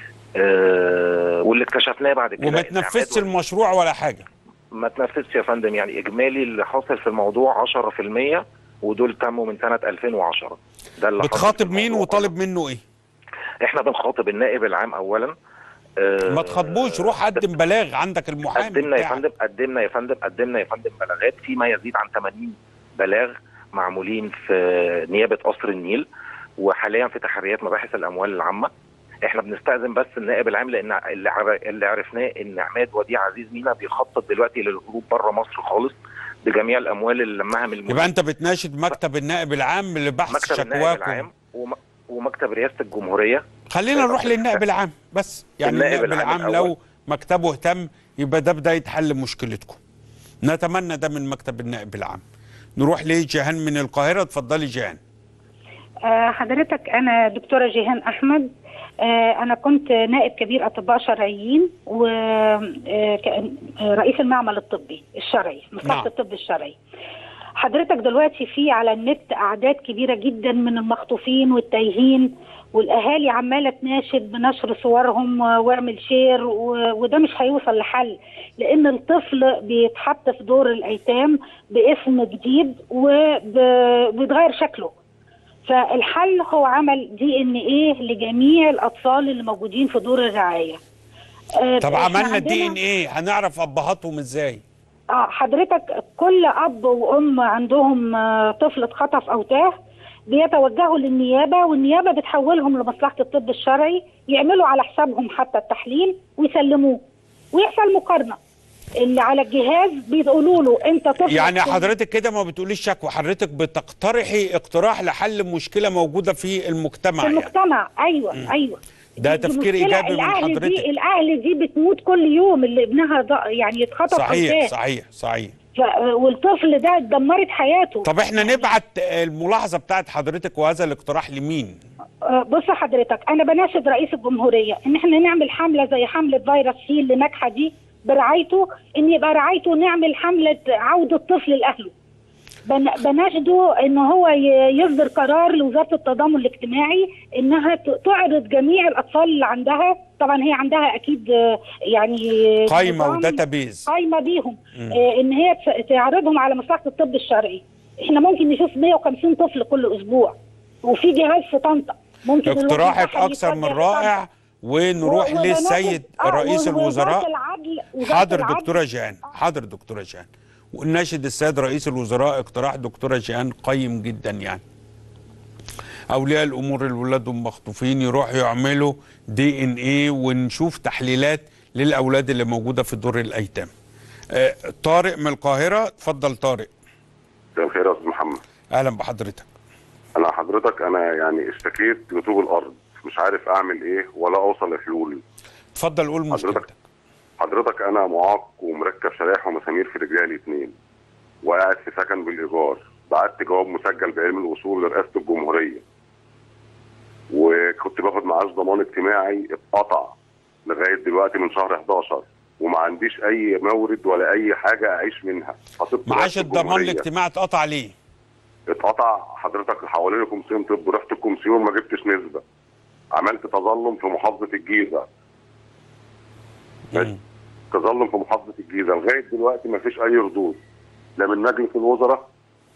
آه واللي اكتشفناه بعد كده وما إن تنفذش المشروع ولا حاجه ما تنفذش يا فندم يعني اجمالي اللي حاصل في الموضوع 10% ودول تموا من سنه 2010 ده اللي حاصل بتخاطب في مين الموضوع. وطالب منه ايه احنا بنخاطب النائب العام اولا آه، ما تخاطبوش روح قدم بلاغ عندك المحامي قدمنا يا بتاعك. فندم قدمنا يا فندم قدمنا يا فندم بلاغات فيما يزيد عن 80 بلاغ معمولين في نيابه قصر النيل وحاليا في تحريات مباحث الاموال العامه احنا بنستاذن بس النائب العام لان اللي عر- اللي عرفناه ان عماد وديع عزيز مينا بيخطط دلوقتي للهروب بره مصر خالص بجميع الاموال اللي لمها من الملاك. يبقى انت بتناشد مكتب النائب العام لبحث مكتب النائب شكواكم العام وم- ومكتب رئاسه الجمهوريه خلينا نروح للنائب العام بس يعني النائب النائب العام العام الأول. لو مكتبه اهتم يبقى ده بدايه حل مشكلتكم نتمنى ده من مكتب النائب العام نروح لجيهان من القاهره اتفضلي جيهان آه، حضرتك أنا دكتورة جيهان أحمد آه، أنا كنت نائب كبير أطباء شرعيين ورئيس المعمل الطبي الشرعي مصلحة نعم. الطب الشرعي حضرتك دلوقتي في على النت أعداد كبيرة جدا من المخطوفين والتايهين والأهالي عمالة تناشد بنشر صورهم و- واعمل شير و- وده مش هيوصل لحل لأن الطفل بيتحط في دور الأيتام باسم جديد وبيتغير شكله فالحل هو عمل دي ان ايه لجميع الاطفال اللي موجودين في دور الرعايه آه، طب إحنا عملنا الدي عندنا- ان ايه هنعرف ابهاتهم ازاي اه حضرتك كل اب وام عندهم آه، طفل اتخطف او تاه بيتوجهوا للنيابه والنيابه بتحولهم لمصلحه الطب الشرعي يعملوا على حسابهم حتى التحليل ويسلموه ويحصل مقارنه اللي على الجهاز بيقولوا له انت طفل يعني حضرتك كده ما بتقوليش شكوى حضرتك بتقترحي اقتراح لحل مشكله موجوده في المجتمع في يعني. المجتمع ايوه ايوه ده دي تفكير مشكلة. ايجابي من الأهل حضرتك دي الاهل دي بتموت كل يوم اللي ابنها ض- يعني اتخطف أو صحيح تاه. صحيح صحيح ف- والطفل ده اتدمرت حياته طب احنا نبعت الملاحظه بتاعت حضرتك وهذا الاقتراح لمين آه، بص حضرتك انا بناشد رئيس الجمهوريه ان احنا نعمل حمله زي حمله فيروس سي اللي ناجحه دي برعايته ان يبقى رعايته نعمل حمله عوده طفل لاهله بن- بناشده ان هو ي- يصدر قرار لوزاره التضامن الاجتماعي انها ت- تعرض جميع الاطفال اللي عندها طبعا هي عندها اكيد آه، يعني قايمه نظام وداتابيز قايمه بيهم مم. آه، ان هي ت- تعرضهم على مصلحه الطب الشرعي احنا ممكن نشوف 150 طفل كل اسبوع وفي جهاز في طنطا ممكن الواحد اقتراحك يتحد اكثر من يتوجه رائع ونروح و- للسيد وبناخد- آه، رئيس ووزارة الوزراء العدل وزارة حاضر العدل دكتوره جيهان حاضر دكتوره جيهان ونناشد السيد رئيس الوزراء اقتراح دكتوره جيهان قيم جدا يعني اولياء الامور اللي ولادهم مخطوفين يروحوا يعملوا دي ان ايه ونشوف تحليلات للاولاد اللي موجوده في دور الايتام آه، طارق من القاهره اتفضل طارق مساء الخير يا استاذ محمد اهلا بحضرتك انا حضرتك انا يعني اشتكيت لطوب الارض مش عارف اعمل ايه ولا اوصل لحلول اتفضل قول مشكلتك حضرتك انا معاق ومركب شرايح ومسامير في رجلي الاثنين وقاعد في سكن بالايجار بعت جواب مسجل بعلم الاصول لرئاسه الجمهوريه وكنت باخد معاش ضمان اجتماعي اتقطع لغايه دلوقتي من شهر 11 وما عنديش اي مورد ولا اي حاجه اعيش منها خطيبتي معاش رئاسة الضمان الجمهورية. الاجتماعي اتقطع ليه اتقطع حضرتك حوالين الكومسيون طب ورحت الكومسيون ما جبتش نسبه عملت تظلم في محافظه الجيزه تظلم في محافظه الجيزه لغايه دلوقتي ما فيش اي ردود لا من مجلس الوزراء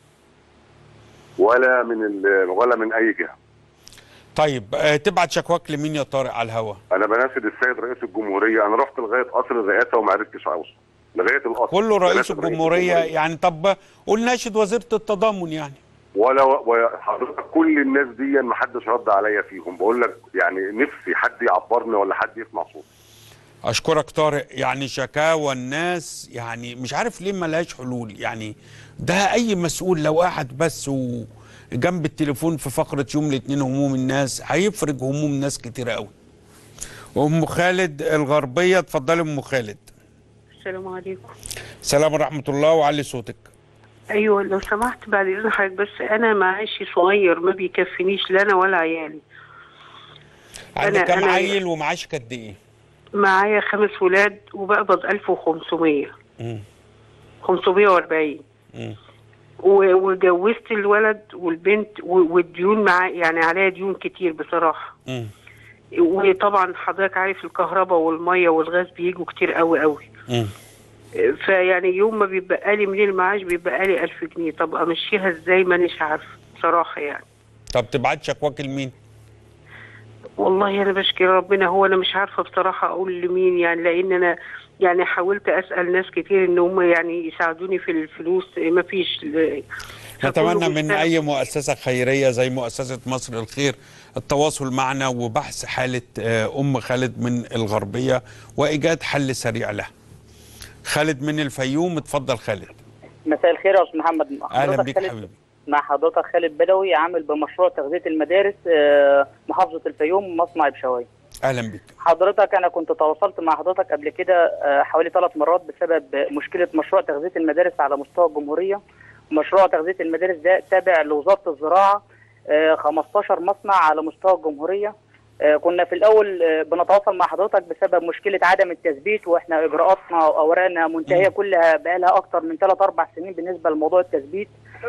ولا من ال- ولا من اي جهه طيب آه، تبعت شكواك لمين يا طارق على الهوا انا بناشد السيد رئيس الجمهوريه انا رحت لغايه قصر الرئاسه وما عرفتش اوصل لغايه القصر كله رئيس بناشد الجمهوريه يعني طب قول ناشد وزيره التضامن يعني ولا وحضرتك كل الناس دي ما حدش رد عليا فيهم بقول لك يعني نفسي حد يعبرني ولا حد يسمع صوتي اشكرك طارق يعني شكاوى الناس يعني مش عارف ليه ملهاش حلول يعني ده اي مسؤول لو قعد بس وجنب التليفون في فقره يوم الاثنين هموم الناس هيفرج هموم ناس كتير قوي ام خالد الغربيه اتفضلي ام خالد السلام عليكم سلام ورحمه الله وعلي صوتك ايوه لو سمحت بعد اذن حضرتك بس انا معاشي صغير ما بيكفينيش لا انا ولا عيالي عندك أنا- كام أنا- عيل ومعاشك قد ايه معايا خمس ولاد وبقبض 1500 مم. 540 مم. و- وجوزت الولد والبنت و- والديون مع يعني عليا ديون كتير بصراحه مم. وطبعا حضرتك عارف الكهرباء والميه والغاز بيجوا كتير قوي قوي مم. فيعني يوم ما بيبقى لي من المعاش بيبقى لي 1000 جنيه طب امشيها ازاي مانيش عارفه بصراحه يعني طب تبعت شكواك لمين والله انا بشكي ربنا هو انا مش عارفه بصراحه اقول لمين يعني لان انا يعني حاولت اسال ناس كتير ان هم يعني يساعدوني في الفلوس ما فيش نتمنى من اي مؤسسه خيريه زي مؤسسه مصر الخير التواصل معنا وبحث حاله آه، ام خالد من الغربيه وايجاد حل سريع لها خالد من الفيوم اتفضل خالد مساء الخير يا استاذ محمد اهلا حضرتك بيك خالد- حبيبي مع حضرتك خالد بدوي عامل بمشروع تغذيه المدارس آه، محافظه الفيوم مصنع بشوي اهلا بيك حضرتك انا كنت تواصلت مع حضرتك قبل كده آه، حوالي ثلاث مرات بسبب مشكله مشروع تغذيه المدارس على مستوى الجمهوريه مشروع تغذيه المدارس ده تابع لوزاره الزراعه آه، 15 مصنع على مستوى الجمهوريه آه، كنا في الاول آه، بنتواصل مع حضرتك بسبب مشكله عدم التثبيت واحنا اجراءاتنا واوراقنا منتهيه كلها بقى لها اكثر من 3 4 سنين بالنسبه لموضوع التثبيت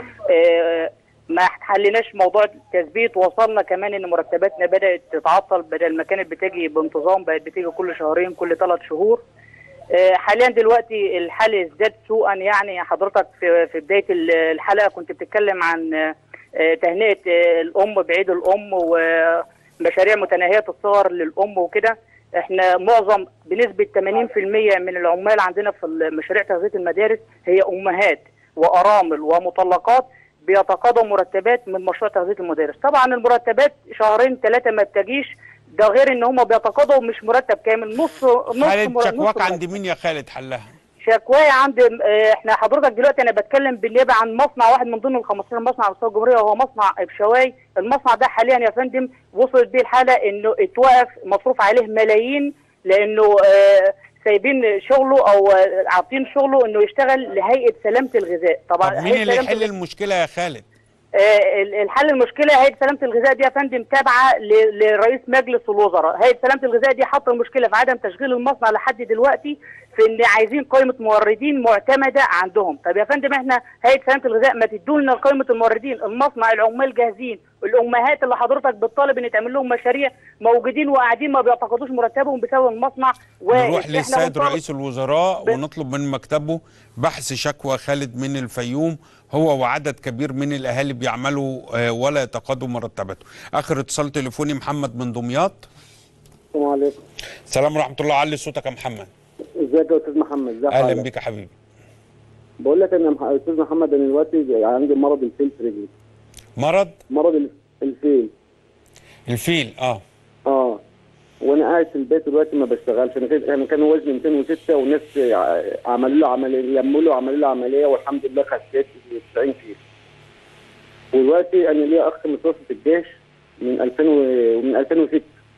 آه، ما حليناش موضوع التثبيت وصلنا كمان ان مرتباتنا بدات تتعطل بدل ما كانت بتجي بانتظام بقت بتيجي كل شهرين كل ثلاث شهور آه، حاليا دلوقتي الحال ازداد سوءا يعني حضرتك في في بدايه ال- الحلقه كنت بتتكلم عن آه، آه، تهنئه آه، الام بعيد الام ومشاريع متناهيه الصغر للام وكده احنا معظم بنسبه 80% من العمال عندنا في مشاريع تغذيه المدارس هي امهات وارامل ومطلقات بيتقاضوا مرتبات من مشروع تغذيه المدارس طبعا المرتبات شهرين ثلاثه ما بتجيش ده غير ان هم بيتقاضوا مش مرتب كامل نص نص خالد مر- شكواك نص عند مين يا خالد حلها شكواي عند اه، احنا حضرتك دلوقتي انا بتكلم بالنيابه عن مصنع واحد من ضمن ال 15 مصنع على مستوى الجمهوريه وهو مصنع بشواي المصنع ده حاليا يا فندم وصلت بيه الحاله انه اتوقف مصروف عليه ملايين لانه اه، سايبين شغله او اه، عاطين شغله انه يشتغل لهيئه سلامه الغذاء طبعا طب مين هيئة اللي سلامة يحل المشكله يا خالد آه، ال- الحل المشكله هيئه سلامه الغذاء دي يا فندم تابعه ل- لرئيس مجلس الوزراء هيئه سلامه الغذاء دي حاطه المشكله في عدم تشغيل المصنع لحد دلوقتي في ان عايزين قائمه موردين معتمده عندهم طب يا فندم احنا هيئه سلامه الغذاء ما تدولنا قائمه الموردين المصنع العمال جاهزين الامهات اللي حضرتك بتطالب ان تعمل لهم مشاريع موجودين وقاعدين ما بيعتقدوش مرتبهم بسبب المصنع نروح وإحنا للسيد بنطالب- رئيس الوزراء ونطلب من مكتبه بحث شكوى خالد من الفيوم هو وعدد كبير من الاهالي بيعملوا آه، ولا يتقاضوا مرتباته اخر اتصال تليفوني محمد من دمياط السلام عليكم سلام ورحمه الله علي صوتك يا محمد ازيك يا استاذ محمد ازي اهلا حضرتك؟ بيك يا حبيبي بقول لك انا مح- استاذ محمد انا دلوقتي عندي مرض الفيل في رجلي مرض مرض ال- الفيل الفيل اه اه وانا قاعد في البيت دلوقتي ما بشتغلش انا كان انا كان وزني 206 والناس ع- عملوا له عمليه لموا له عملوا له عمليه والحمد لله خسيت 90 كيلو ودلوقتي انا ليا اخ متوفى في الجيش من 2000 و- ومن 2006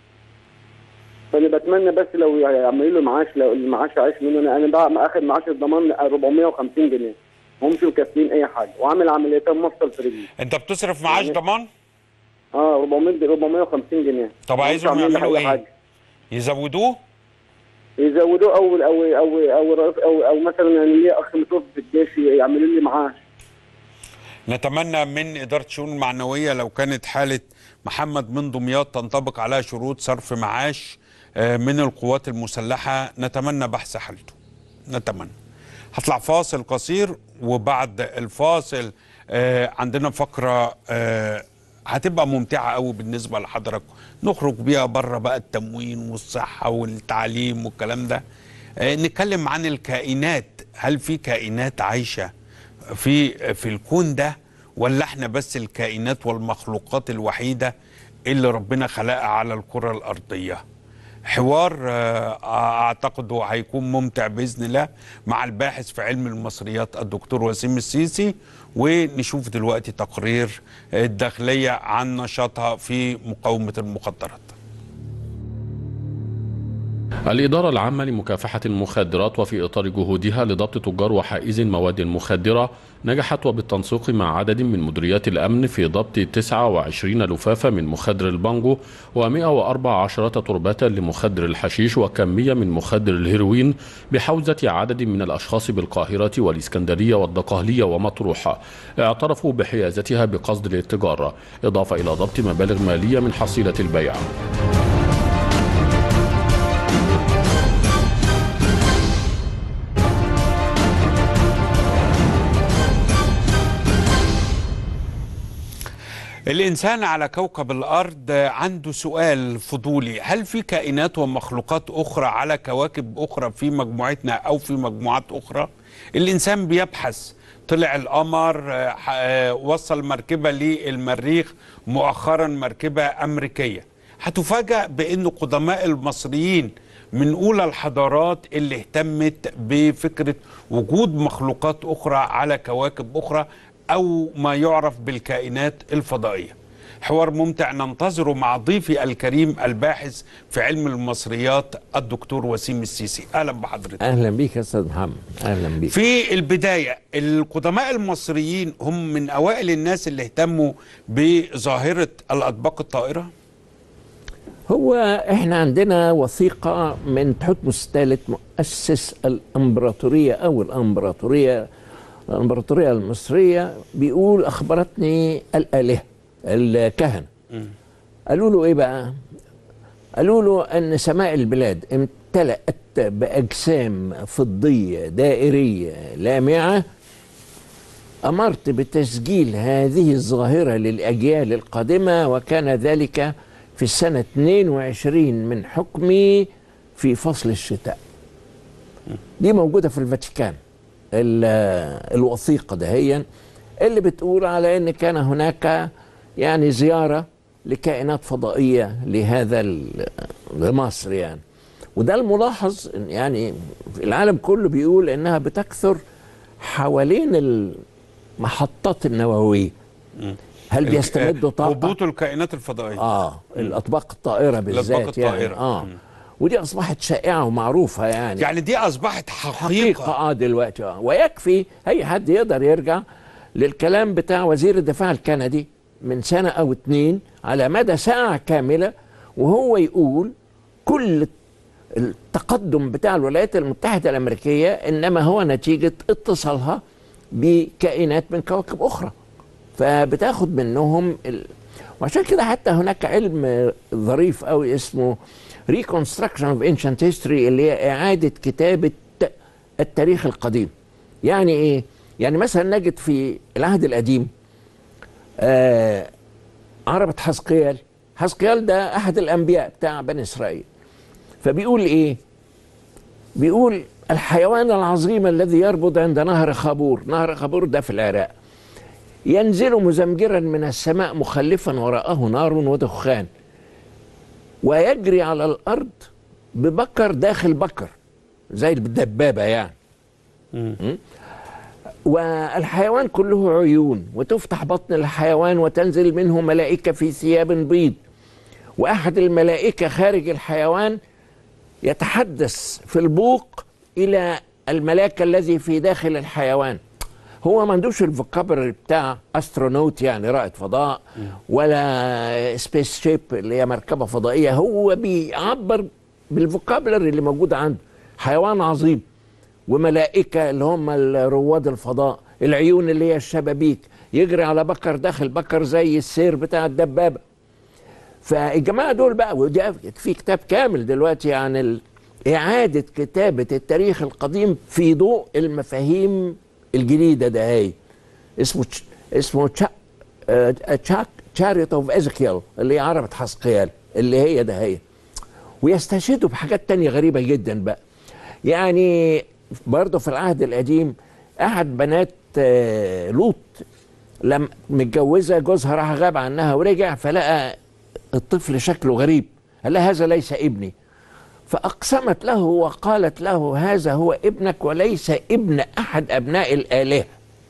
فانا بتمنى بس لو يعملوا له معاش لو المعاش عايش منه انا انا بقى اخد معاش الضمان 450 جنيه همش مكفيين اي حاجه وعامل عمليتين مفصل في رجلي انت بتصرف معاش ضمان اه 400 450 جنيه طب ومش عايزهم عاملين لي يعملوا أي ايه حاجة. يزودوه يزودوه او او او او او, أو, أو مثلا انا ليا اخ متوفى في الجيش يعملوا لي معاش نتمنى من إدارة الشؤون المعنوية لو كانت حالة محمد من دمياط تنطبق عليها شروط صرف معاش آه، من القوات المسلحة نتمنى بحث حالته نتمنى هطلع فاصل قصير وبعد الفاصل آه، عندنا فقرة آه، هتبقى ممتعة قوي بالنسبة لحضراتكم نخرج بيها بره بقى التموين والصحة والتعليم والكلام ده آه، نتكلم عن الكائنات هل في كائنات عايشة في في الكون ده ولا احنا بس الكائنات والمخلوقات الوحيدة اللي ربنا خلقها على الكرة الأرضية حوار آه، اعتقد هو هيكون ممتع باذن الله مع الباحث في علم المصريات الدكتور وسيم السيسي ونشوف دلوقتي تقرير الداخليه عن نشاطها في مقاومه المخدرات. الإدارة العامة لمكافحة المخدرات وفي إطار جهودها لضبط تجار وحائز المواد المخدرة نجحت وبالتنسيق مع عدد من مديريات الأمن في ضبط 29 لفافة من مخدر البانجو و114 تربة لمخدر الحشيش وكمية من مخدر الهيروين بحوزة عدد من الأشخاص بالقاهرة والإسكندرية والدقهلية ومطروحة اعترفوا بحيازتها بقصد الاتجار إضافة إلى ضبط مبالغ مالية من حصيلة البيع الإنسان على كوكب الأرض عنده سؤال فضولي هل في كائنات ومخلوقات أخرى على كواكب أخرى في مجموعتنا أو في مجموعات أخرى الإنسان بيبحث طلع القمر آه، ح- آه، وصل مركبة للمريخ مؤخرا مركبة أمريكية هتفاجأ بأن قدماء المصريين من أولى الحضارات اللي اهتمت بفكرة وجود مخلوقات أخرى على كواكب أخرى أو ما يعرف بالكائنات الفضائية حوار ممتع ننتظره مع ضيفي الكريم الباحث في علم المصريات الدكتور وسيم السيسي أهلا بحضرتك اهلا بيك يا استاذ محمد اهلا بيك في البداية القدماء المصريين هم من أوائل الناس اللي اهتموا بظاهرة الأطباق الطائرة هو احنا عندنا وثيقه من تحتمس الثالث مؤسس الامبراطوريه او الامبراطوريه الامبراطوريه المصريه بيقول اخبرتني الالهه الكهنه قالوا له ايه بقى قالوا له ان سماء البلاد امتلأت باجسام فضيه دائريه لامعه امرت بتسجيل هذه الظاهره للاجيال القادمه وكان ذلك في السنه 22 من حكمي في فصل الشتاء دي موجوده في الفاتيكان ال- الوثيقه دهيا اللي بتقول على ان كان هناك يعني زياره لكائنات فضائيه لهذا ال- لمصر يعني وده الملاحظ إن يعني العالم كله بيقول انها بتكثر حوالين المحطات النوويه هل بيستمدوا طاقه هبوط الكائنات الفضائية اه الاطباق الطائره بالذات الأطباق يعني الطائرة. اه ودي اصبحت شائعه ومعروفه يعني يعني دي أصبحت حقيقة, حقيقه اه دلوقتي اه ويكفي اي حد يقدر يرجع للكلام بتاع وزير الدفاع الكندي من سنه او اتنين على مدى ساعه كامله وهو يقول كل التقدم بتاع الولايات المتحده الامريكيه انما هو نتيجه اتصالها بكائنات من كواكب اخرى فبتاخد منهم ال... وعشان كده حتى هناك علم ظريف قوي اسمه Reconstruction of Ancient History اللي هي إعادة كتابة التاريخ القديم يعني إيه؟ يعني مثلا نجد في العهد القديم آه عربة حزقيال حزقيال ده أحد الأنبياء بتاع بني إسرائيل فبيقول إيه؟ بيقول الحيوان العظيم الذي يربض عند نهر خابور نهر خابور ده في العراق ينزل مزمجرا من السماء مخلفا وراءه نار ودخان ويجري على الارض ببكر داخل بكر زي الدبابه يعني م? والحيوان كله عيون وتفتح بطن الحيوان وتنزل منه ملائكه في ثياب بيض واحد الملائكه خارج الحيوان يتحدث في البوق الى الملاك الذي في داخل الحيوان هو ما عندوش الفوكابري بتاع استرونوت يعني رائد فضاء ولا سبيس شيب اللي هي مركبه فضائيه هو بيعبر بالفوكابلري اللي موجود عنده حيوان عظيم وملائكه اللي هم رواد الفضاء العيون اللي هي الشبابيك يجري على بكر داخل بكر زي السير بتاع الدبابه فالجماعه دول بقى وده في كتاب كامل دلوقتي عن ال- اعاده كتابه التاريخ القديم في ضوء المفاهيم الجديده ده هي اسمه تش- اسمه تشا آه، تشاك تشاريت اوف ازكيل اللي هي عربة حسقيال اللي هي ده هي ويستشهدوا بحاجات تانية غريبة جدا بقى يعني برضه في العهد القديم أحد بنات آه، لوط لما متجوزة جوزها راح غاب عنها ورجع فلقى الطفل شكله غريب قال لها هذا ليس ابني فأقسمت له وقالت له هذا هو ابنك وليس ابن أحد أبناء الآلهة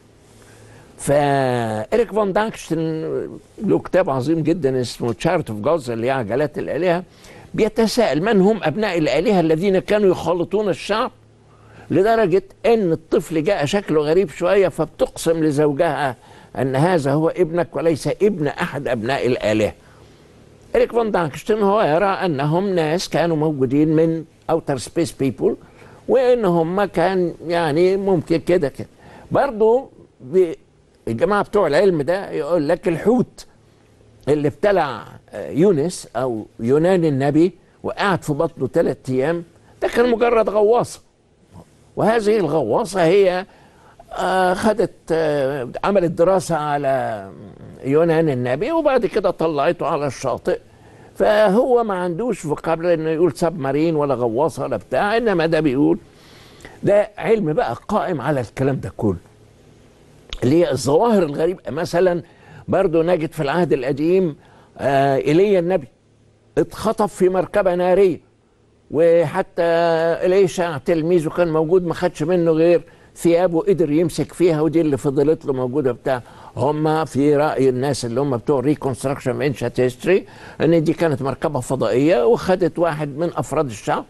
فإريك فان داكشتن له كتاب عظيم جدا اسمه تشارت اوف جودز اللي هي عجلات الآلهة بيتساءل من هم أبناء الآلهة الذين كانوا يخالطون الشعب لدرجة أن الطفل جاء شكله غريب شوية فبتقسم لزوجها أن هذا هو ابنك وليس ابن أحد أبناء الآلهة إريك فان داكشتن هو يرى أنهم ناس كانوا موجودين من أوتر سبيس بيبول وإن هم كان يعني ممكن كده كده برضو ب- الجماعة بتوع العلم ده يقول لك الحوت اللي ابتلع آه، يونس أو يونان النبي وقعد في بطنه ثلاثة أيام ده كان مجرد غواصة وهذه الغواصة هي آه، خدت آه، عملت دراسة على يونان النبي وبعد كده طلعته على الشاطئ فهو ما عندوش فوكابلر انه يقول سب مارين ولا غواصة ولا بتاع انما ده بيقول ده علم بقى قائم على الكلام ده كله اللي هي الظواهر الغريبة مثلا برضو نجد في العهد القديم آه ايليا النبي اتخطف في مركبة نارية وحتى إليشع تلميذه كان موجود ما خدش منه غير ثيابه قدر يمسك فيها ودي اللي فضلت له موجوده بتاع هم في راي الناس اللي هم بتوع ريكونستراكشن انشات هيستوري ان دي كانت مركبه فضائيه وخدت واحد من افراد الشعب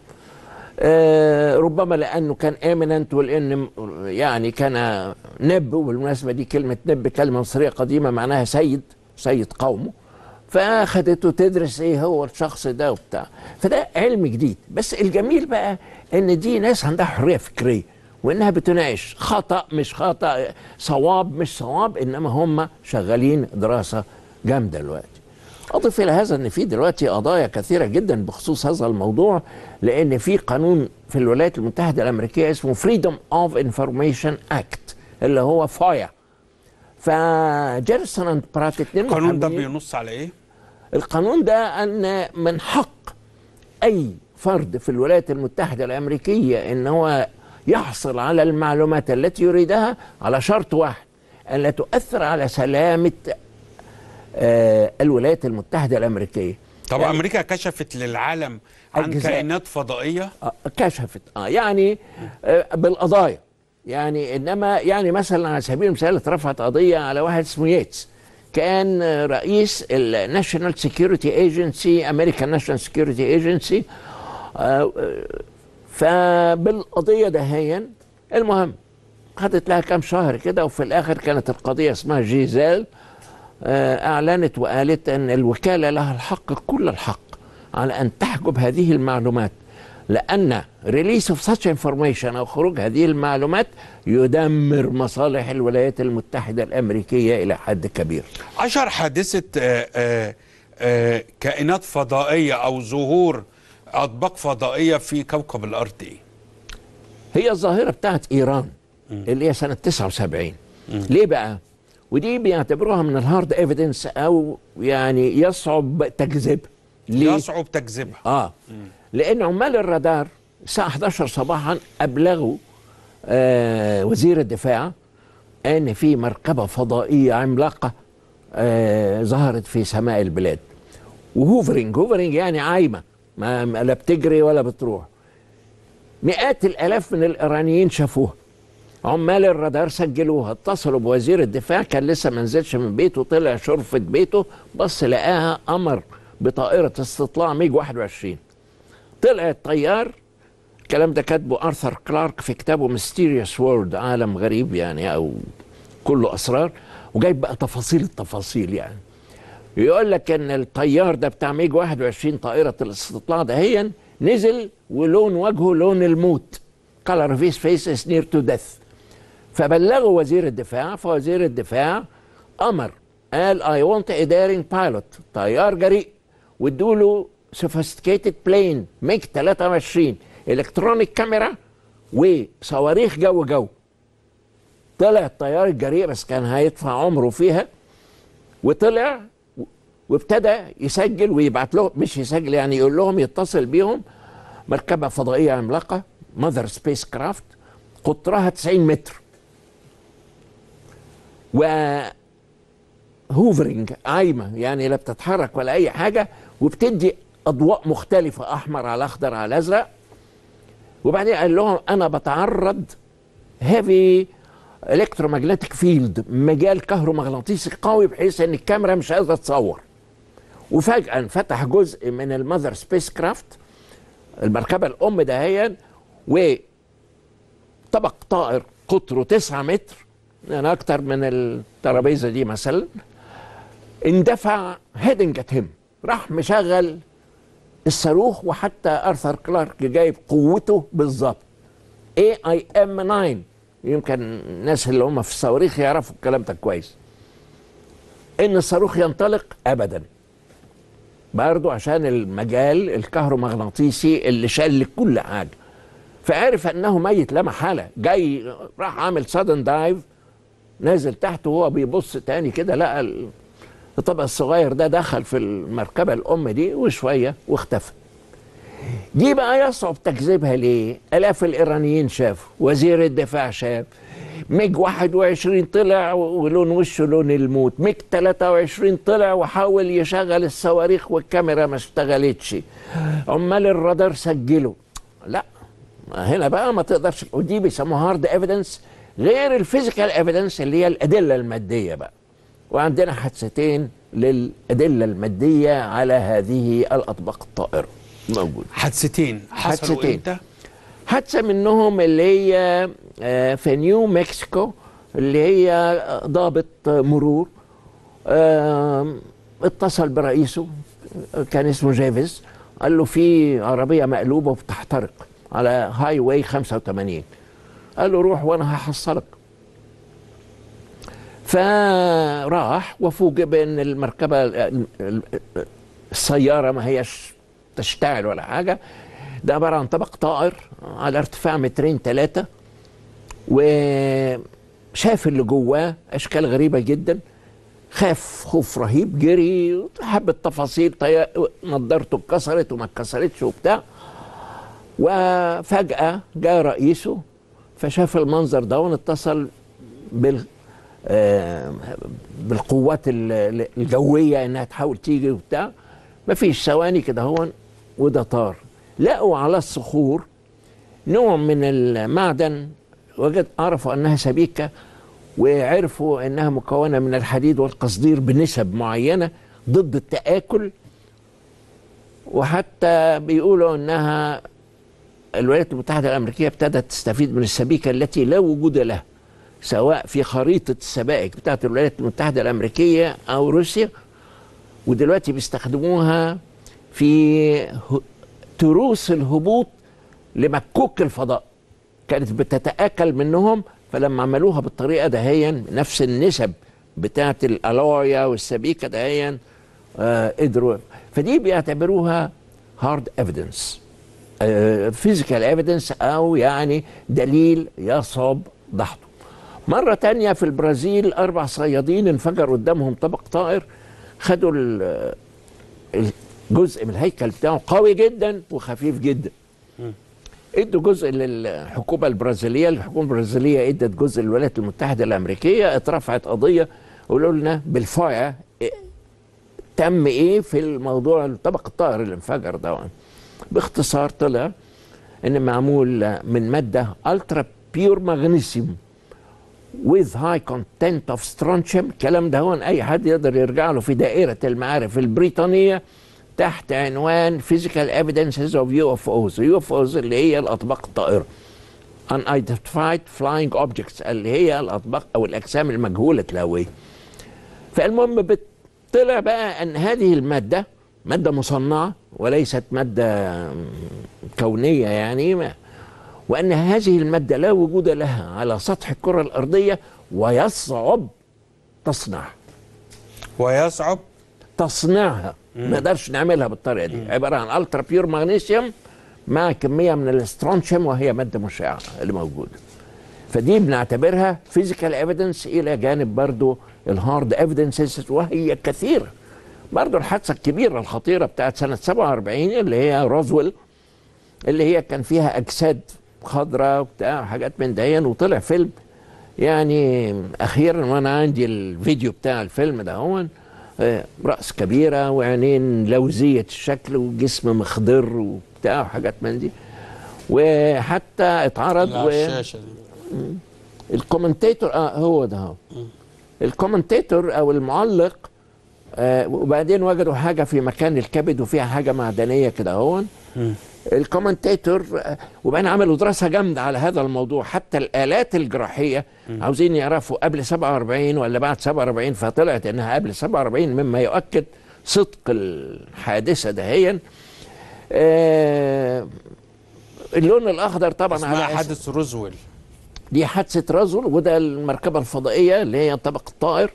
آه، ربما لانه كان امننت ولان يعني كان نب وبالمناسبه دي كلمه نب كلمه مصريه قديمه معناها سيد سيد قومه فاخدته تدرس ايه هو الشخص ده وبتاع فده علم جديد بس الجميل بقى ان دي ناس عندها حريه فكريه وانها بتناقش خطا مش خطا صواب مش صواب انما هم شغالين دراسه جامده دلوقتي اضف الى هذا ان في دلوقتي قضايا كثيره جدا بخصوص هذا الموضوع لان في قانون في الولايات المتحده الامريكيه اسمه فريدوم اوف انفورميشن اكت اللي هو فايا فجيرسون اند برات اتنين القانون ده محامين- بينص على ايه؟ القانون ده ان من حق اي فرد في الولايات المتحده الامريكيه ان هو يحصل على المعلومات التي يريدها على شرط واحد ان لا تؤثر على سلامه آه، الولايات المتحده الامريكيه طب يعني امريكا كشفت للعالم عن أجزاء. كائنات فضائيه آه، كشفت اه يعني آه بالقضايا يعني انما يعني مثلا على سبيل المثال اترفعت قضيه على واحد اسمه ييتس كان آه، رئيس الناشونال سيكيورتي ايجنسي امريكان ناشونال سيكيورتي ايجنسي فبالقضيه دهيا المهم خدت لها كام شهر كده وفي الاخر كانت القضيه اسمها جيزال آه، اعلنت وقالت ان الوكاله لها الحق كل الحق على ان تحجب هذه المعلومات لان ريليس اوف ساتش انفورميشن او خروج هذه المعلومات يدمر مصالح الولايات المتحده الامريكيه الى حد كبير. اشهر حادثه آه، آه، آه، كائنات فضائيه او ظهور اطباق فضائيه في كوكب الارض ايه؟ هي الظاهره بتاعت ايران اللي هي سنه 79 ليه بقى؟ ودي بيعتبروها من الهارد ايفيدنس او يعني يصعب تكذيبها ليه؟ يصعب تكذيبها اه لان عمال الرادار الساعه 11 صباحا ابلغوا آه وزير الدفاع ان في مركبه فضائيه عملاقه آه ظهرت في سماء البلاد وهوفرنج هوفرنج يعني عايمه ما ما- لا بتجري ولا بتروح مئات الالاف من الايرانيين شافوها عمال الرادار سجلوها اتصلوا بوزير الدفاع كان لسه ما نزلش من بيته طلع شرفة بيته بص لقاها امر بطائرة استطلاع ميج 21 طلع الطيار الكلام ده كاتبه ارثر كلارك في كتابه ميستيريوس وورد عالم غريب يعني او كله اسرار وجايب بقى تفاصيل التفاصيل يعني يقول لك ان الطيار ده بتاع ميج 21 طائره الاستطلاع دهيا نزل ولون وجهه لون الموت color of his face is near to death فبلغوا وزير الدفاع فوزير الدفاع امر قال I want a daring pilot طيار جريء وادوا له سوفيستيكيتد بلين ميج 23 الكترونيك كاميرا وصواريخ جو جو طلع الطيار الجريء بس كان هيدفع عمره فيها وطلع وابتدى يسجل ويبعت لهم مش يسجل يعني يقول لهم يتصل بيهم مركبه فضائيه عملاقه ماذر سبيس كرافت قطرها 90 متر و هوفرنج عايمه يعني لا بتتحرك ولا اي حاجه وبتدي اضواء مختلفه احمر على اخضر على ازرق وبعدين قال لهم انا بتعرض هيفي الكترومagnetic فيلد مجال كهرومغناطيسي قوي بحيث ان الكاميرا مش قادره تصور وفجاه انفتح جزء من المذر سبيس كرافت المركبه الام دهيا وطبق طائر قطره 9 متر يعني اكتر من الترابيزه دي مثلا اندفع هيدنج ات هيم راح مشغل الصاروخ وحتى ارثر كلارك جايب قوته بالظبط اي اي ام 9 يمكن الناس اللي هم في الصواريخ يعرفوا الكلام ده كويس ان الصاروخ ينطلق ابدا برضو عشان المجال الكهرومغناطيسي اللي شال كل حاجه فعرف انه ميت لا محاله جاي راح عامل سادن دايف نازل تحت وهو بيبص تاني كده لقى الطبق الصغير ده دخل في المركبه الام دي وشويه واختفى دي بقى يصعب تكذيبها ليه؟ الاف الايرانيين شافوا وزير الدفاع شاف ميج 21 طلع ولون وشه لون الموت ميج 23 طلع وحاول يشغل الصواريخ والكاميرا ما اشتغلتش عمال الرادار سجلوا لا هنا بقى ما تقدرش ودي بيسموها هارد ايفيدنس غير الفيزيكال ايفيدنس اللي هي الادله الماديه بقى وعندنا حادثتين للادله الماديه على هذه الاطباق الطائره موجود حادثتين حصلوا حادثتين. امتى؟ حادثه منهم اللي هي آه، في نيو مكسيكو اللي هي ضابط مرور آم، اتصل برئيسه كان اسمه جيفيز قال له في عربيه مقلوبه وبتحترق على هاي واي 85 قال له روح وانا هحصلك فراح وفوجئ بان المركبه ال- ال- السياره ما هيش تشتعل ولا حاجه ده عباره عن طبق طائر على ارتفاع مترين ثلاثه وشاف اللي جواه اشكال غريبه جدا خاف خوف رهيب جري حب التفاصيل طي... نضارته اتكسرت وما اتكسرتش وبتاع وفجأة جاء رئيسه فشاف المنظر ده واتصل بال آه، بالقوات ال- الجوية انها تحاول تيجي وبتاع مفيش ثواني كده هون وده طار لقوا على الصخور نوع من المعدن وجد عرفوا انها سبيكه وعرفوا انها مكونه من الحديد والقصدير بنسب معينه ضد التآكل وحتى بيقولوا انها الولايات المتحده الامريكيه ابتدت تستفيد من السبيكه التي لا وجود لها سواء في خريطه السبائك بتاعت الولايات المتحده الامريكيه او روسيا ودلوقتي بيستخدموها في ه- تروس الهبوط لمكوك الفضاء كانت بتتآكل منهم فلما عملوها بالطريقة دهيا نفس النسب بتاعت الألويا والسبيكة دهيا آه قدروا فدي بيعتبروها هارد ايفيدنس فيزيكال ايفيدنس او يعني دليل يصعب دحضه مرة تانية في البرازيل أربع صيادين انفجر قدامهم طبق طائر خدوا ال- الجزء من الهيكل بتاعه قوي جدا وخفيف جدا ادوا جزء للحكومه البرازيليه الحكومه البرازيليه ادت جزء للولايات المتحده الامريكيه اترفعت قضيه قولوا لنا بالفاية إيه تم ايه في الموضوع الطبق الطائر اللي انفجر ده باختصار طلع ان معمول من ماده الترا بيور مغنيسيوم with high content of strontium الكلام ده هون اي حد يقدر يرجع له في دائره المعارف البريطانيه تحت عنوان physical evidences of UFOs UFOs اللي هي الأطباق الطائرة unidentified flying objects اللي هي الأطباق أو الأجسام المجهولة الهوية فالمهم بت- طلع بقى أن هذه المادة مادة مصنعة وليست مادة كونية يعني ما- وأن هذه المادة لا وجود لها على سطح الكرة الأرضية ويصعب تصنيعها ويصعب تصنيعها ما نقدرش نعملها بالطريقه دي عباره عن الترا بيور مغنيسيوم مع كميه من الاسترونشيوم وهي ماده مشعه اللي موجوده فدي بنعتبرها فيزيكال ايفيدنس الى جانب برضو الهارد ايفيدنسز وهي كثيره برضو الحادثه الكبيره الخطيره بتاعت سنه 47 اللي هي روزويل اللي هي كان فيها اجساد خضراء وبتاع حاجات من دهيا وطلع فيلم يعني اخيرا وانا عندي الفيديو بتاع الفيلم ده هون آه، راس كبيره وعينين لوزيه الشكل وجسم مخضر وبتاع وحاجات من دي وحتى اتعرض على الشاشه دي مم. الكومنتيتور اه هو ده هو الكومنتيتور او المعلق آه وبعدين وجدوا حاجه في مكان الكبد وفيها حاجه معدنيه كده هون الكومنتيتور آه، وبعدين عملوا دراسه جامده على هذا الموضوع حتى الالات الجراحيه عاوزين يعرفوا قبل 47 ولا بعد 47 فطلعت انها قبل 47 مما يؤكد صدق الحادثه دهيا آه اللون الاخضر طبعا اسمها على أس- حادث روزويل دي حادثه رازل وده المركبه الفضائيه اللي هي طبق الطائر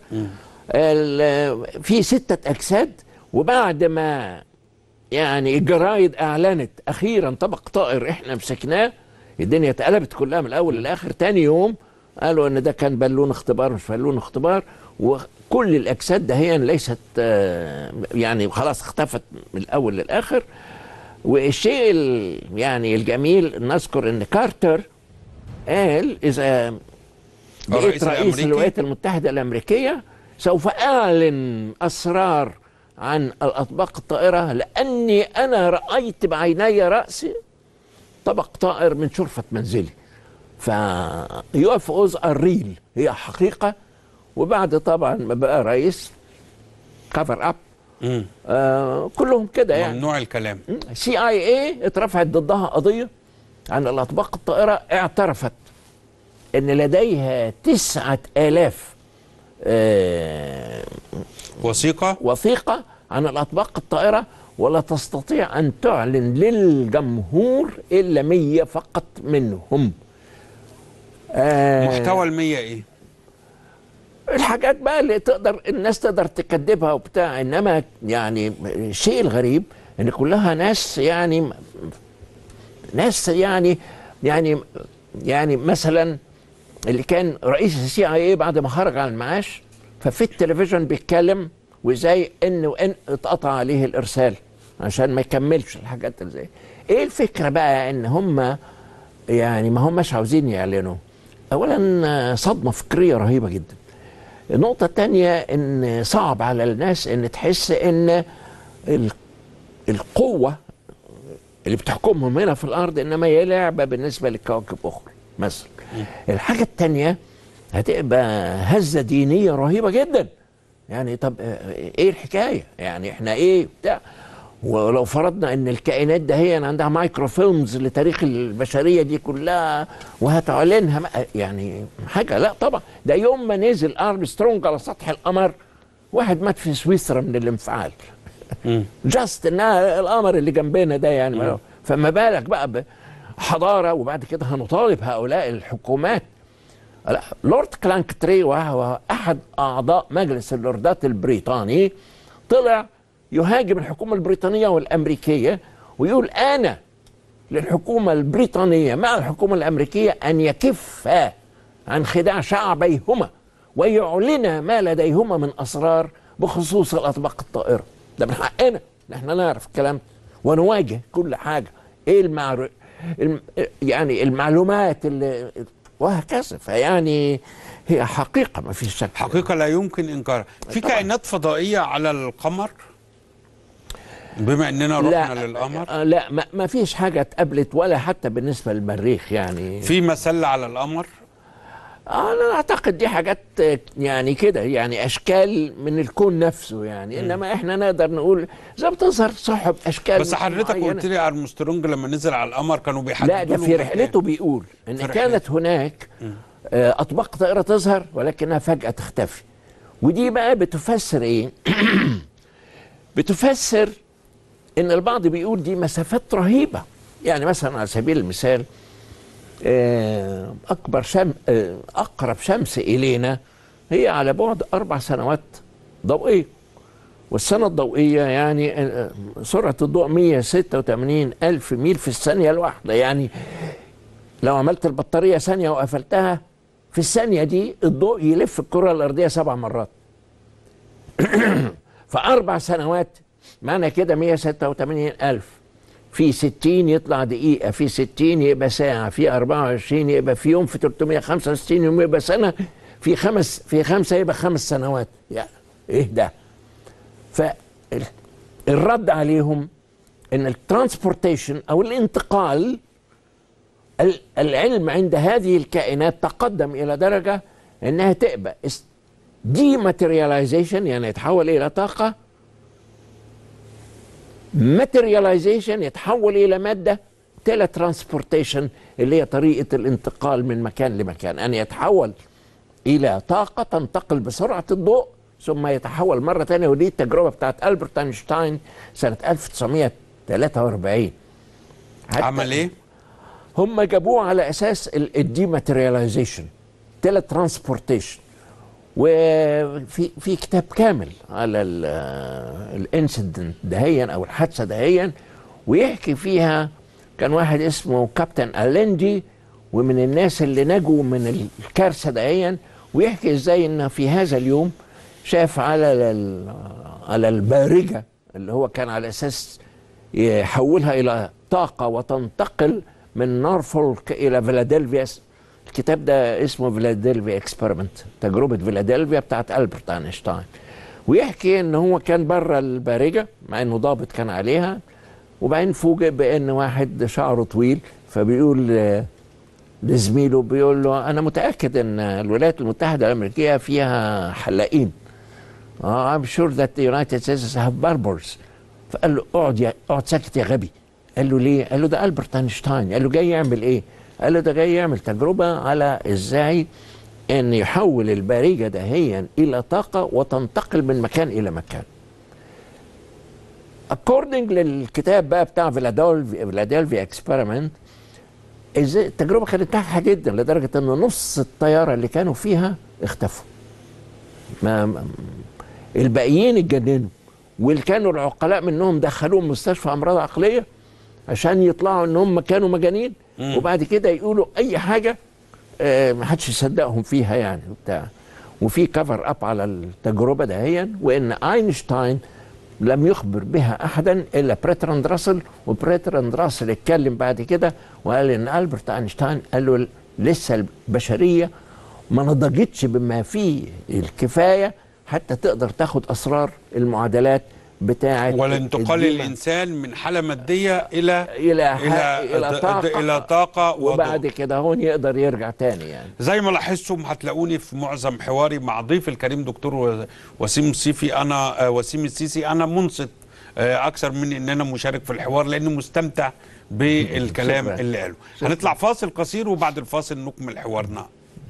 ال- في ستة أجساد وبعد ما يعني الجرايد أعلنت أخيرا طبق طائر إحنا مسكناه الدنيا اتقلبت كلها من الأول للآخر تاني يوم قالوا إن ده كان بالون اختبار مش بالون اختبار وكل الأجساد دهيا ليست آه، يعني خلاص اختفت من الأول للآخر والشيء ال- يعني الجميل نذكر إن كارتر قال إذا بقيت الرئيس رئيس الأمريكي؟ الولايات المتحدة الأمريكية سوف أعلن أسرار عن الأطباق الطائرة لأني أنا رأيت بعيني رأسي طبق طائر من شرفة منزلي ف يو اف اوز الريل هي حقيقة وبعد طبعا ما بقى رئيس كفر اب آه كلهم كده يعني ممنوع الكلام سي اي اي اترفعت ضدها قضيه عن الاطباق الطائره اعترفت ان لديها تسعة آلاف آه وثيقة وثيقة عن الأطباق الطائرة ولا تستطيع أن تعلن للجمهور إلا مية فقط منهم آه محتوى المية ايه الحاجات بقى اللي تقدر الناس تقدر تكذبها وبتاع انما يعني الشيء الغريب ان كلها ناس يعني ناس يعني يعني يعني مثلا اللي كان رئيس السي اي اي بعد ما خرج على المعاش ففي التلفزيون بيتكلم وازاي ان وان اتقطع عليه الارسال عشان ما يكملش الحاجات اللي زي ايه الفكره بقى ان هم يعني ما هماش عاوزين يعلنوا اولا صدمه فكريه رهيبه جدا النقطة الثانية إن صعب على الناس إن تحس إن ال- القوة اللي بتحكمهم هنا في الأرض إنما هي لعبة بالنسبة لكواكب أخرى مثلا الحاجة الثانية هتبقى هزة دينية رهيبة جدا يعني طب آه، إيه الحكاية يعني إحنا إيه بتاع ولو فرضنا ان الكائنات ده هي عندها مايكرو فيلمز لتاريخ البشريه دي كلها وهتعلنها ما- يعني حاجه لا طبعا ده يوم ما نزل ارمسترونج على سطح القمر واحد مات في سويسرا من الانفعال جاست انها القمر اللي جنبنا ده يعني فما بالك بقى بحضاره وبعد كده هنطالب هؤلاء الحكومات لا لورد كلانكتري وهو احد اعضاء مجلس اللوردات البريطاني طلع يهاجم الحكومه البريطانيه والامريكيه ويقول انا للحكومه البريطانيه مع الحكومه الامريكيه ان يكفا عن خداع شعبيهما ويعلن ما لديهما من اسرار بخصوص الاطباق الطائره ده من حقنا ان احنا نعرف الكلام ده ونواجه كل حاجه ايه المعلو... الم... يعني المعلومات اللي وهكذا فيعني هي حقيقه ما فيش شك حقيقة لا يمكن إنكارها في كائنات فضائية على القمر بما إننا رحنا للقمر آه، لا ما, ما فيش حاجه اتقابلت ولا حتى بالنسبه للمريخ يعني في مسلة على القمر انا اعتقد دي حاجات آه، يعني كده يعني اشكال من الكون نفسه يعني انما احنا نقدر نقول زي بتظهر سحب اشكال بس حضرتك معينة. قلت لي ارمسترونج لما نزل على القمر كانوا بيحددوا لا ده له في مكان. رحلته بيقول ان في كانت هناك آه، اطباق طائره تظهر ولكنها فجاه تختفي ودي بقى بتفسر ايه بتفسر ان البعض بيقول دي مسافات رهيبه يعني مثلا على سبيل المثال آه، اكبر شم آه، اقرب شمس الينا هي على بعد اربع سنوات ضوئيه والسنة الضوئية يعني آه، سرعة الضوء 186 ألف ميل في الثانية الواحدة يعني لو عملت البطارية ثانية وقفلتها في الثانية دي الضوء يلف الكرة الأرضية سبع مرات فأربع سنوات معنى كده 186 ألف في 60 يطلع دقيقة في 60 يبقى ساعة في 24 يبقى في يوم في 365 يوم يبقى سنة في خمس في خمسة يبقى خمس سنوات يعني ايه ده فالرد عليهم ان الترانسبورتيشن او الانتقال ال- العلم عند هذه الكائنات تقدم الى درجه انها تبقى دي ماتيرياليزيشن يعني يتحول الى طاقه ماتيرياليزيشن يتحول الى ماده تيلا ترانسبورتيشن اللي هي طريقه الانتقال من مكان لمكان ان يتحول الى طاقه تنتقل بسرعه الضوء ثم يتحول مره ثانيه ودي التجربه بتاعت البرت اينشتاين سنه 1943 عمل ايه؟ هم جابوه على اساس الديماتيرياليزيشن تيلا ترانسبورتيشن وفي في كتاب كامل على الانسيدنت دهيا او الحادثه دهيا ويحكي فيها كان واحد اسمه كابتن اليندي ومن الناس اللي نجوا من الكارثه دهيا ويحكي ازاي ان في هذا اليوم شاف على ال- على البارجه اللي هو كان على اساس يحولها الى طاقه وتنتقل من نورفولك الى فيلادلفيا الكتاب ده اسمه فيلادلفيا اكسبيرمنت تجربه فيلادلفيا بتاعت البرت اينشتاين ويحكي ان هو كان بره البارجه مع انه ضابط كان عليها وبعدين فوجئ بان واحد شعره طويل فبيقول آه، لزميله بيقول له انا متاكد ان الولايات المتحده الامريكيه فيها حلاقين اه I'm sure that the United States have barbers فقال له اقعد يا اقعد ساكت يا غبي قال له ليه؟ قال له ده البرت اينشتاين قال له جاي يعمل ايه؟ قال له ده جاي يعمل تجربه على ازاي ان يحول البارجه دهيا الى طاقه وتنتقل من مكان الى مكان. اكوردنج للكتاب بقى بتاع فيلادلفيا فيلادلفيا اكسبيرمنت ازاي التجربه كانت ناجحه جدا لدرجه ان نص الطياره اللي كانوا فيها اختفوا. ما ما- الباقيين اتجننوا واللي كانوا العقلاء منهم دخلوهم مستشفى امراض عقليه عشان يطلعوا ان هم كانوا مجانين مم. وبعد كده يقولوا اي حاجه آه، ما حدش يصدقهم فيها يعني وبتاع وفي كفر اب على التجربه دهيا وان اينشتاين لم يخبر بها احدا الا بريتراند راسل وبريتراند راسل اتكلم بعد كده وقال ان البرت اينشتاين قال له لسه البشريه ما نضجتش بما فيه الكفايه حتى تقدر تاخد اسرار المعادلات بتاعه والانتقال الديمة. الانسان من حاله ماديه الى الى ح- الى الى طاقه الى طاقه وبعد وضوء. كده هون يقدر يرجع تاني يعني زي ما لاحظتم هتلاقوني في معظم حواري مع ضيف الكريم دكتور و- وسيم السيفي انا آه، وسيم السيسي انا منصت آه، اكثر من ان انا مشارك في الحوار لاني مستمتع بالكلام شكراً. اللي قاله شكراً. هنطلع فاصل قصير وبعد الفاصل نكمل حوارنا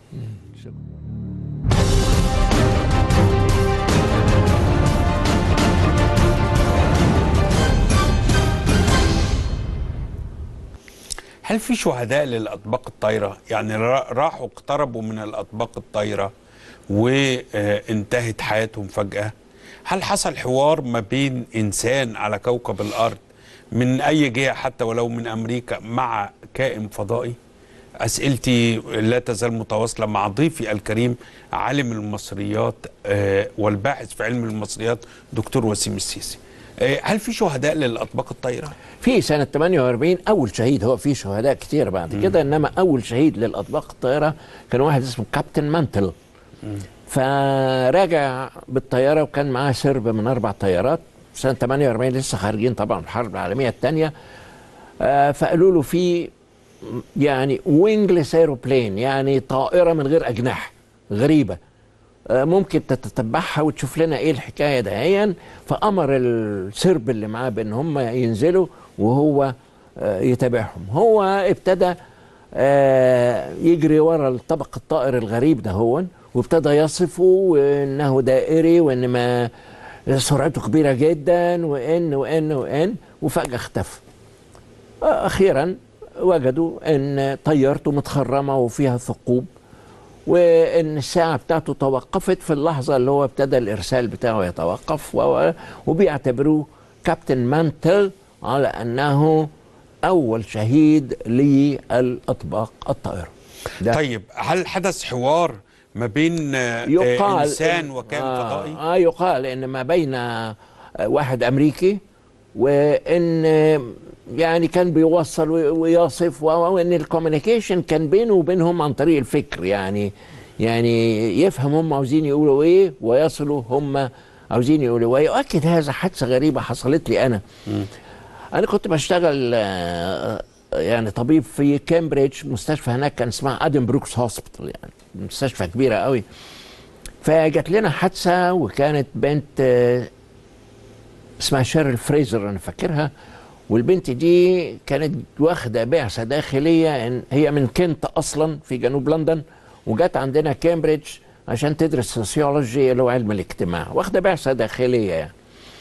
هل في شهداء للاطباق الطايره يعني را- راحوا اقتربوا من الاطباق الطايره وانتهت حياتهم فجاه هل حصل حوار ما بين انسان على كوكب الارض من اي جهه حتى ولو من امريكا مع كائن فضائي اسئلتي لا تزال متواصله مع ضيفي الكريم عالم المصريات آه، والباحث في علم المصريات دكتور وسيم السيسي آه، هل في شهداء للاطباق الطايره في سنة 48 أول شهيد هو في شهداء كتير بعد كده إنما أول شهيد للأطباق الطائرة كان واحد اسمه كابتن مانتل فراجع بالطيارة وكان معاه سرب من أربع طيارات سنة 48 لسه خارجين طبعا الحرب العالمية الثانية آه، فقالوا له في يعني وينجلس ايروبلين يعني طائرة من غير أجنحة غريبة آه، ممكن تتتبعها وتشوف لنا ايه الحكايه دهيا فامر السرب اللي معاه بان هم ينزلوا وهو آه، يتابعهم هو ابتدى آه، يجري ورا الطبق الطائر الغريب ده هو وابتدى يصفه وانه دائري وان ما سرعته كبيره جدا وان وان وان وفجاه اختفى آه، اخيرا وجدوا ان طيارته متخرمه وفيها ثقوب وان الساعه بتاعته توقفت في اللحظه اللي هو ابتدى الارسال بتاعه يتوقف و- وبيعتبروه كابتن مانتل على انه اول شهيد للاطباق الطائره ده طيب هل حدث حوار ما بين آه، يقال انسان إن- وكائن آه فضائي اه يقال ان ما بين آه، واحد امريكي وان آه، يعني كان بيوصل وي- ويصف و- وان الكوميونيكيشن كان بينه وبينهم عن طريق الفكر يعني يعني يفهم هم عاوزين يقولوا ايه ويصلوا هم عاوزين يقولوا ايه ويؤكد هذا حادثه غريبه حصلت لي انا انا كنت بشتغل آه، يعني طبيب في كامبريدج مستشفى هناك كان اسمها ادم بروكس هوسبيتال يعني مستشفى كبيره قوي فجات لنا حادثه وكانت بنت آه، اسمها شيرل فريزر انا فاكرها والبنت دي كانت واخده بعثه داخليه إن هي من كنت اصلا في جنوب لندن وجت عندنا كامبريدج عشان تدرس سوسيولوجي اللي هو علم الاجتماع واخده بعثه داخليه يعني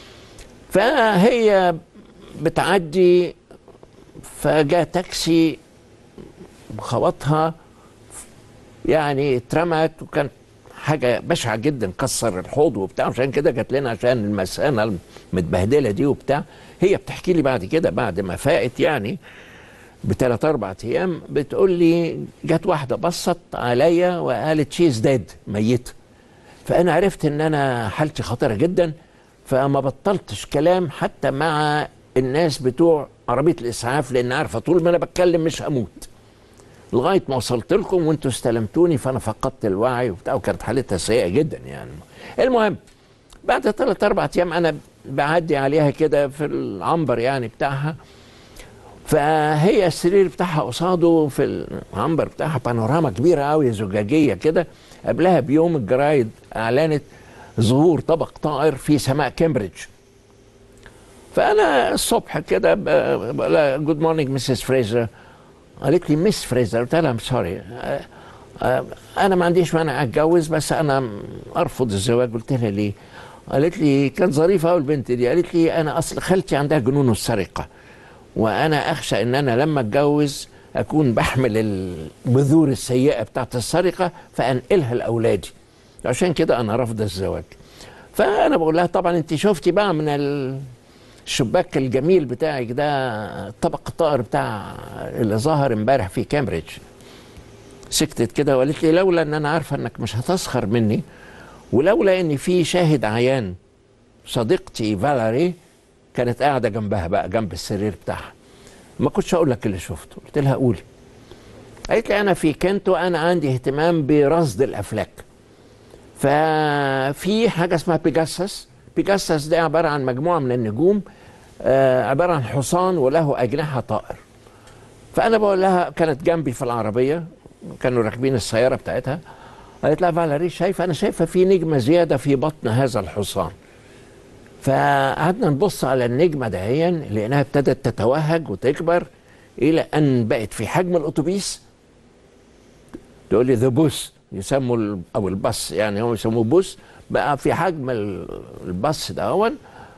فهي بتعدي فجاء تاكسي خبطها يعني اترمت وكانت حاجه بشعه جدا كسر الحوض وبتاع عشان كده جات لنا عشان المثانه المتبهدله دي وبتاع هي بتحكي لي بعد كده بعد ما فاقت يعني بثلاث اربع ايام بتقول لي جت واحده بصت عليا وقالت شيز ديد ميته فانا عرفت ان انا حالتي خطيره جدا فما بطلتش كلام حتى مع الناس بتوع عربيه الاسعاف لان عارفه طول ما انا بتكلم مش هموت لغايه ما وصلت لكم وانتوا استلمتوني فانا فقدت الوعي وبتاع وكانت حالتها سيئه جدا يعني المهم بعد ثلاث اربع ايام انا بعدي عليها كده في العنبر يعني بتاعها فهي السرير بتاعها قصاده في العنبر بتاعها بانوراما كبيره قوي زجاجيه كده قبلها بيوم الجرايد اعلنت ظهور طبق طائر في سماء كامبريدج فانا الصبح كده بقول لها جود مورنينج مسز فريزر قالت لي مس فريزر قلت لها سوري انا ما عنديش مانع اتجوز بس انا ارفض الزواج قلت لها ليه قالت لي كانت ظريفه قوي البنت دي قالت لي انا اصل خالتي عندها جنون السرقه وانا اخشى ان انا لما اتجوز اكون بحمل البذور السيئه بتاعت السرقه فانقلها لاولادي عشان كده انا رافضه الزواج فانا بقول لها طبعا انت شفتي بقى من الشباك الجميل بتاعك ده طبق الطائر بتاع اللي ظهر امبارح في كامبريدج سكتت كده وقالت لي لولا ان انا عارفه انك مش هتسخر مني ولولا ان في شاهد عيان صديقتي فالاري كانت قاعده جنبها بقى جنب السرير بتاعها ما كنتش اقول لك اللي شفته قلت لها قولي قالت لي انا في كنتو انا عندي اهتمام برصد الافلاك ففي حاجه اسمها بيجاسس بيجاسس ده عباره عن مجموعه من النجوم آه عباره عن حصان وله اجنحه طائر فانا بقول لها كانت جنبي في العربيه كانوا راكبين السياره بتاعتها قالت لها فالاري شايفه انا شايفه في نجمه زياده في بطن هذا الحصان فقعدنا نبص على النجمه دهيا لانها ابتدت تتوهج وتكبر الى ان بقت في حجم الاتوبيس تقول لي ذا بوس يسموا او الباص يعني هم يسموه بوس بقى في حجم الباص دهون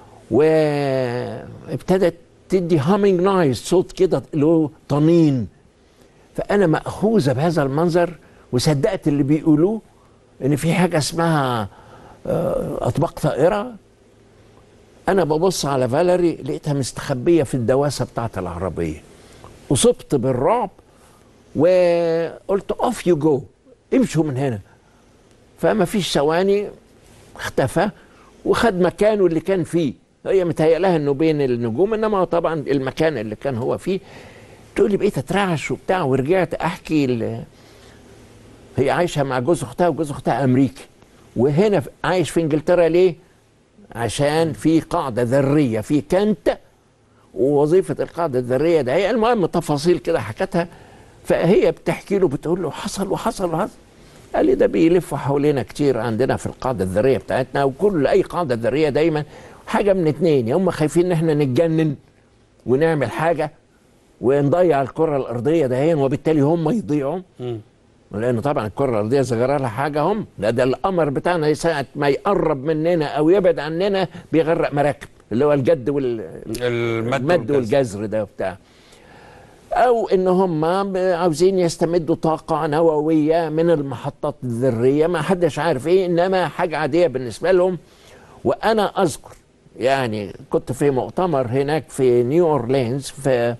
وابتدت تدي هامينج نايز صوت كده له طنين فانا ماخوذه بهذا المنظر وصدقت اللي بيقولوه ان في حاجه اسمها اطباق طائره انا ببص على فاليري لقيتها مستخبيه في الدواسه بتاعت العربيه اصبت بالرعب وقلت اوف يو جو امشوا من هنا فما فيش ثواني اختفى وخد مكانه اللي كان فيه هي متهيألها انه بين النجوم انما طبعا المكان اللي كان هو فيه تقول لي بقيت اترعش وبتاع ورجعت احكي ل... هي عايشه مع جوز اختها وجوز اختها امريكي وهنا عايش في انجلترا ليه؟ عشان في قاعده ذريه في كنت ووظيفه القاعده الذريه ده هي المهم تفاصيل كده حكتها فهي بتحكي له بتقول له حصل وحصل وحصل قال لي ده بيلفوا حوالينا كتير عندنا في القاعده الذريه بتاعتنا وكل اي قاعده ذريه دايما حاجه من اتنين يا هم خايفين ان احنا نتجنن ونعمل حاجه ونضيع الكره الارضيه دهيا وبالتالي هم يضيعوا لان طبعا الكره الارضيه اذا جرى لها حاجه هم لا ده القمر بتاعنا ساعه ما يقرب مننا او يبعد عننا بيغرق مراكب اللي هو الجد وال المد, المد والجزر ده وبتاع او ان هم عاوزين يستمدوا طاقه نوويه من المحطات الذريه ما حدش عارف ايه انما حاجه عاديه بالنسبه لهم وانا اذكر يعني كنت في مؤتمر هناك في نيو اورلينز في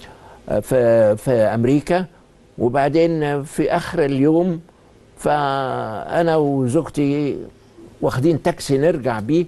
في في امريكا وبعدين في اخر اليوم فانا وزوجتي واخدين تاكسي نرجع بيه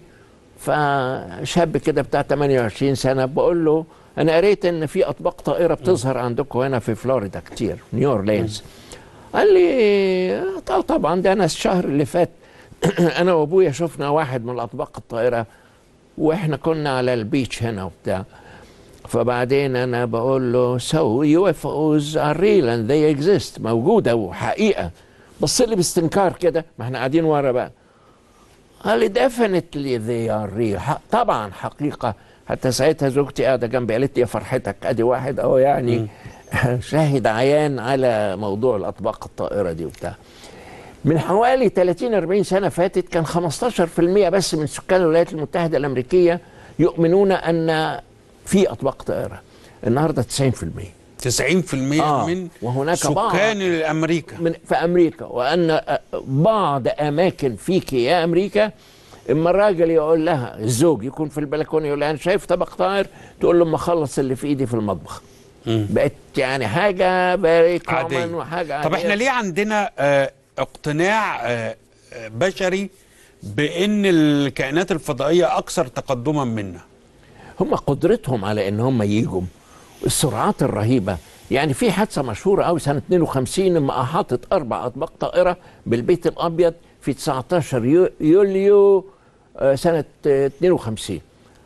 فشاب كده بتاع 28 سنه بقول له انا قريت ان في اطباق طائره بتظهر عندكم هنا في فلوريدا كتير نيو اورلينز قال لي "طب- طبعا ده انا الشهر اللي فات انا وابويا شفنا واحد من الاطباق الطائره واحنا كنا على البيتش هنا وبتاع فبعدين انا بقول له سو يو اف اوز ار ريل اند ذي اكزيست موجوده وحقيقه بص لي باستنكار كده ما احنا قاعدين ورا بقى قال لي ديفينتلي ذي ار ريل طبعا حقيقه حتى ساعتها زوجتي قاعده جنبي قالت لي يا فرحتك ادي واحد اهو يعني شاهد عيان على موضوع الاطباق الطائره دي وبتاع من حوالي 30 40 سنه فاتت كان 15% بس من سكان الولايات المتحده الامريكيه يؤمنون ان في اطباق طائره النهارده 90% 90% آه، من وهناك بعض سكان امريكا من في امريكا وان بعض اماكن فيك يا امريكا اما الراجل يقول لها الزوج يكون في البلكونه يقول لها انا شايف طبق طائر تقول له اما اخلص اللي في ايدي في المطبخ بقت يعني حاجه فيري عادية. كومن وحاجه طب احنا عادية. ليه عندنا آه، اقتناع آه، آه، بشري بان الكائنات الفضائيه اكثر تقدما منا هم قدرتهم على ان هم يجوا السرعات الرهيبه يعني في حادثه مشهوره قوي سنه 52 لما احاطت اربع اطباق طائره بالبيت الابيض في 19 يو- يوليو آه، سنه آه، 52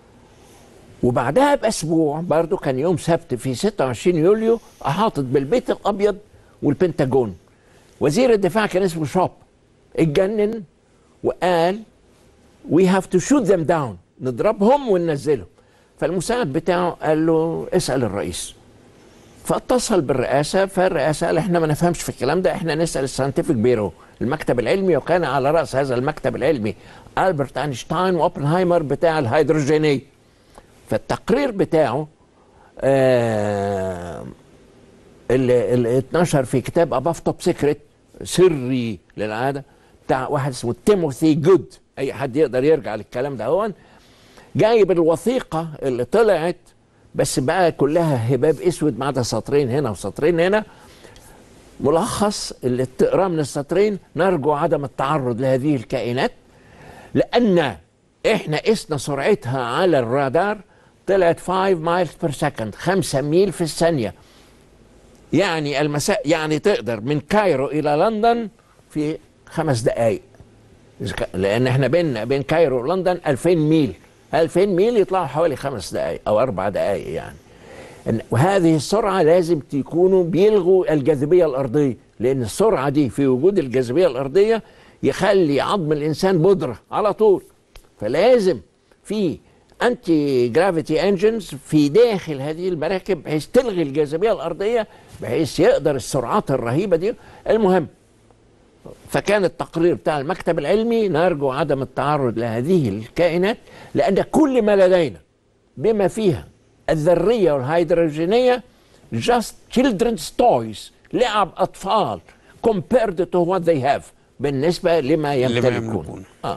وبعدها باسبوع برضو كان يوم سبت في 26 يوليو احاطت بالبيت الابيض والبنتاجون وزير الدفاع كان اسمه شوب اتجنن وقال وي هاف تو شوت ذم داون نضربهم وننزلهم فالمساعد بتاعه قال له اسال الرئيس فاتصل بالرئاسه فالرئاسه قال احنا ما نفهمش في الكلام ده احنا نسال الساينتفك بيرو المكتب العلمي وكان على راس هذا المكتب العلمي البرت اينشتاين واوبنهايمر بتاع الهيدروجينيه فالتقرير بتاعه آه اللي, اللي اتنشر في كتاب اباف توب سيكريت سري للعاده بتاع واحد اسمه تيموثي جود اي حد يقدر يرجع للكلام ده هون جايب الوثيقه اللي طلعت بس بقى كلها هباب اسود ما عدا سطرين هنا وسطرين هنا ملخص اللي تقراه من السطرين نرجو عدم التعرض لهذه الكائنات لان احنا قسنا سرعتها على الرادار طلعت 5 مايلز بير سكند 5 ميل في الثانيه يعني المساء يعني تقدر من كايرو الى لندن في خمس دقائق إذا كان- لان احنا بين بين كايرو ولندن 2000 ميل 2000 ميل يطلعوا حوالي خمس دقائق او اربع دقائق يعني إن- وهذه السرعه لازم تكونوا بيلغوا الجاذبيه الارضيه لان السرعه دي في وجود الجاذبيه الارضيه يخلي عظم الانسان بودره على طول فلازم في انتي جرافيتي انجنز في داخل هذه المراكب بحيث تلغي الجاذبيه الارضيه بحيث يقدر السرعات الرهيبه دي المهم فكان التقرير بتاع المكتب العلمي نرجو عدم التعرض لهذه الكائنات لان كل ما لدينا بما فيها الذريه والهيدروجينيه just children's toys لعب اطفال compared to what they have بالنسبه لما يمتلكون يملكون. اه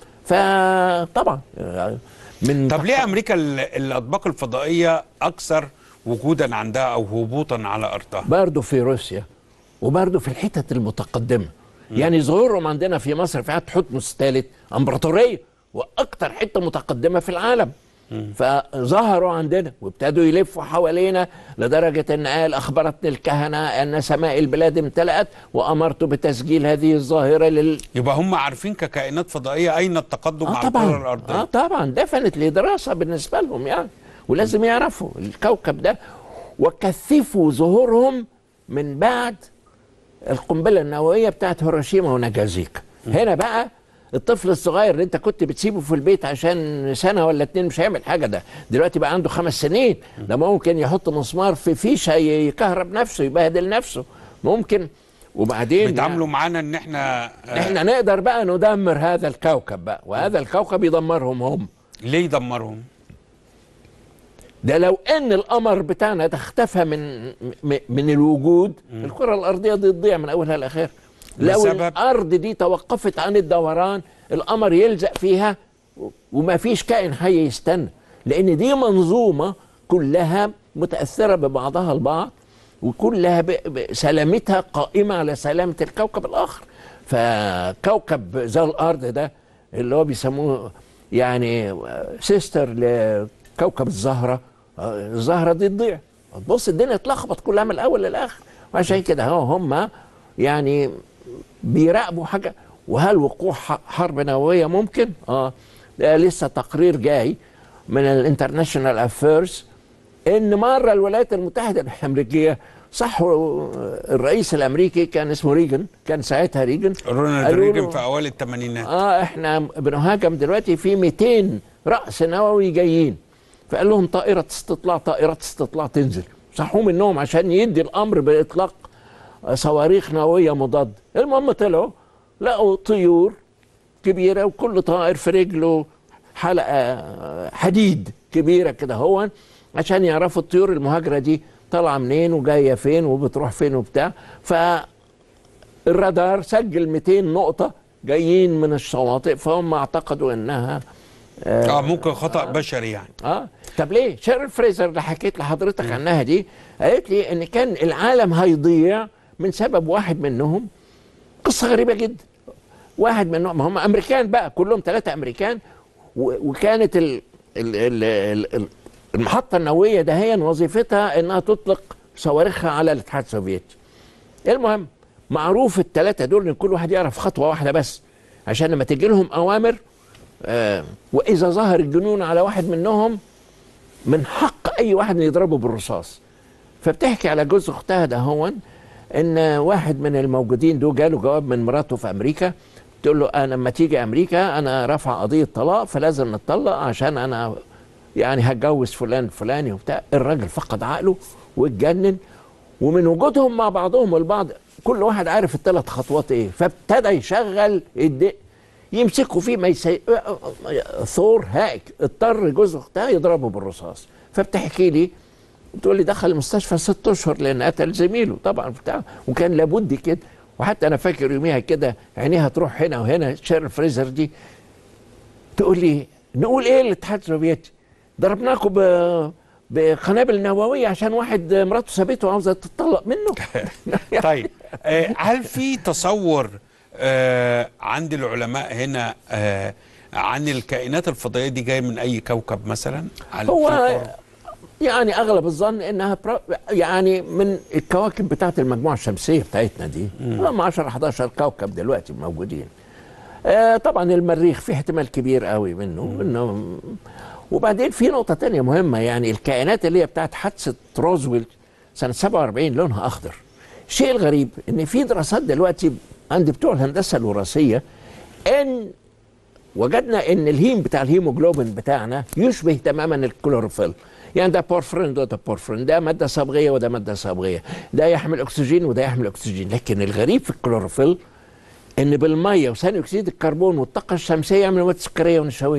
فطبعا آه، من طب ليه امريكا ال- الاطباق الفضائيه اكثر وجودا عندها او هبوطا على ارضها برضه في روسيا وبرضه في الحتت المتقدمه يعني ظهورهم عندنا في مصر في عهد حتمس الثالث امبراطوريه واكثر حته متقدمه في العالم فظهروا عندنا وابتدوا يلفوا حوالينا لدرجة أن قال أخبرتني الكهنة أن سماء البلاد امتلأت وأمرت بتسجيل هذه الظاهرة لل يبقى هم عارفين ككائنات فضائيه اين التقدم آه على طبعا الكره الارضيه اه طبعا دفنت دراسه بالنسبه لهم يعني ولازم يعرفوا الكوكب ده وكثفوا ظهورهم من بعد القنبله النوويه بتاعت هيروشيما وناجازيكا هنا بقى الطفل الصغير اللي انت كنت بتسيبه في البيت عشان سنه ولا اتنين مش هيعمل حاجه ده دلوقتي بقى عنده خمس سنين ده ممكن يحط مسمار في فيشه يكهرب نفسه يبهدل نفسه ممكن وبعدين بيتعاملوا معانا ان احنا آه، احنا نقدر بقى ندمر هذا الكوكب بقى وهذا الكوكب يدمرهم هم ليه يدمرهم ده لو ان القمر بتاعنا ده اختفى من م- من الوجود الكره الارضيه دي تضيع من اولها لاخرها لو بسبب- الارض دي توقفت عن الدوران القمر يلزق فيها وما فيش كائن حي يستنى لان دي منظومه كلها متاثره ببعضها البعض وكلها ب- ب- سلامتها قائمه على سلامه الكوكب الاخر فكوكب زي الارض ده اللي هو بيسموه يعني سيستر لكوكب الزهره آه، الزهره دي تضيع تبص الدنيا اتلخبط كلها من الاول للاخر وعشان كده هو هم يعني بيراقبوا حاجه وهل وقوع ح- حرب نوويه ممكن؟ اه ده لسه تقرير جاي من الانترناشونال افيرز ان مره الولايات المتحده الامريكيه صح الرئيس الامريكي كان اسمه ريجن كان ساعتها ريجن رونالد قالوا ريجن له- في اوائل الثمانينات اه احنا بنهاجم دلوقتي في 200 راس نووي جايين فقال لهم طائره استطلاع طائره استطلاع تنزل صحوا منهم عشان يدي الامر باطلاق صواريخ نوويه مضاده المهم طلعوا لقوا طيور كبيره وكل طائر في رجله حلقه حديد كبيره كده هو عشان يعرفوا الطيور المهاجره دي طالعه منين وجايه فين وبتروح فين وبتاع فالرادار سجل 200 نقطه جايين من الشواطئ فهم اعتقدوا انها اه ممكن خطا بشري يعني اه طب ليه شيرل فريزر اللي حكيت لحضرتك عنها دي قالت لي ان كان العالم هيضيع من سبب واحد منهم قصه غريبه جدا واحد منهم هم امريكان بقى كلهم ثلاثه امريكان و- وكانت ال ال ال ال ال المحطه النوويه دهيا وظيفتها انها تطلق صواريخها على الاتحاد السوفيتي المهم معروف الثلاثه دول ان كل واحد يعرف خطوه واحده بس عشان لما تجي لهم اوامر آه واذا ظهر الجنون على واحد منهم من حق اي واحد إنه يضربه بالرصاص فبتحكي على جوز اختها ده هون ان واحد من الموجودين دول جاله جواب من مراته في امريكا تقول له انا لما تيجي امريكا انا رافع قضيه طلاق فلازم نتطلق عشان انا يعني هتجوز فلان فلاني وبتاع الراجل فقد عقله واتجنن ومن وجودهم مع بعضهم البعض كل واحد عارف الثلاث خطوات ايه فابتدى يشغل الد... يمسكوا فيه ما يسي... ثور هاك اضطر جوز اختها يضربه بالرصاص فبتحكي لي بتقول لي دخل المستشفى ست اشهر لان قتل زميله طبعا بتاع وكان لابد كده وحتى انا فاكر يوميها كده عينيها تروح هنا وهنا شيرل فريزر دي تقول لي نقول ايه للاتحاد السوفيتي ضربناكم ب بقنابل نوويه عشان واحد مراته سابته وعاوزه تتطلق منه طيب آه، هل في تصور آه، عند العلماء هنا آه، عن الكائنات الفضائيه دي جايه من اي كوكب مثلا على هو في- يعني اغلب الظن انها برا يعني من الكواكب بتاعت المجموعه الشمسيه بتاعتنا دي هم 10 11 كوكب دلوقتي موجودين آه طبعا المريخ في احتمال كبير قوي منه انه وبعدين في نقطه تانية مهمه يعني الكائنات اللي هي بتاعت حادثه روزويل سنه 47 لونها اخضر الشيء الغريب ان في دراسات دلوقتي عند بتوع الهندسه الوراثيه ان وجدنا ان الهيم بتاع الهيموجلوبين بتاعنا يشبه تماما الكلوروفيل يعني ده بورفرين ده ده بورفرين ده ماده صبغيه وده ماده صبغيه ده يحمل اكسجين وده يحمل اكسجين لكن الغريب في الكلوروفيل ان بالميه وثاني اكسيد الكربون والطاقه الشمسيه يعملوا مواد سكريه ونشويه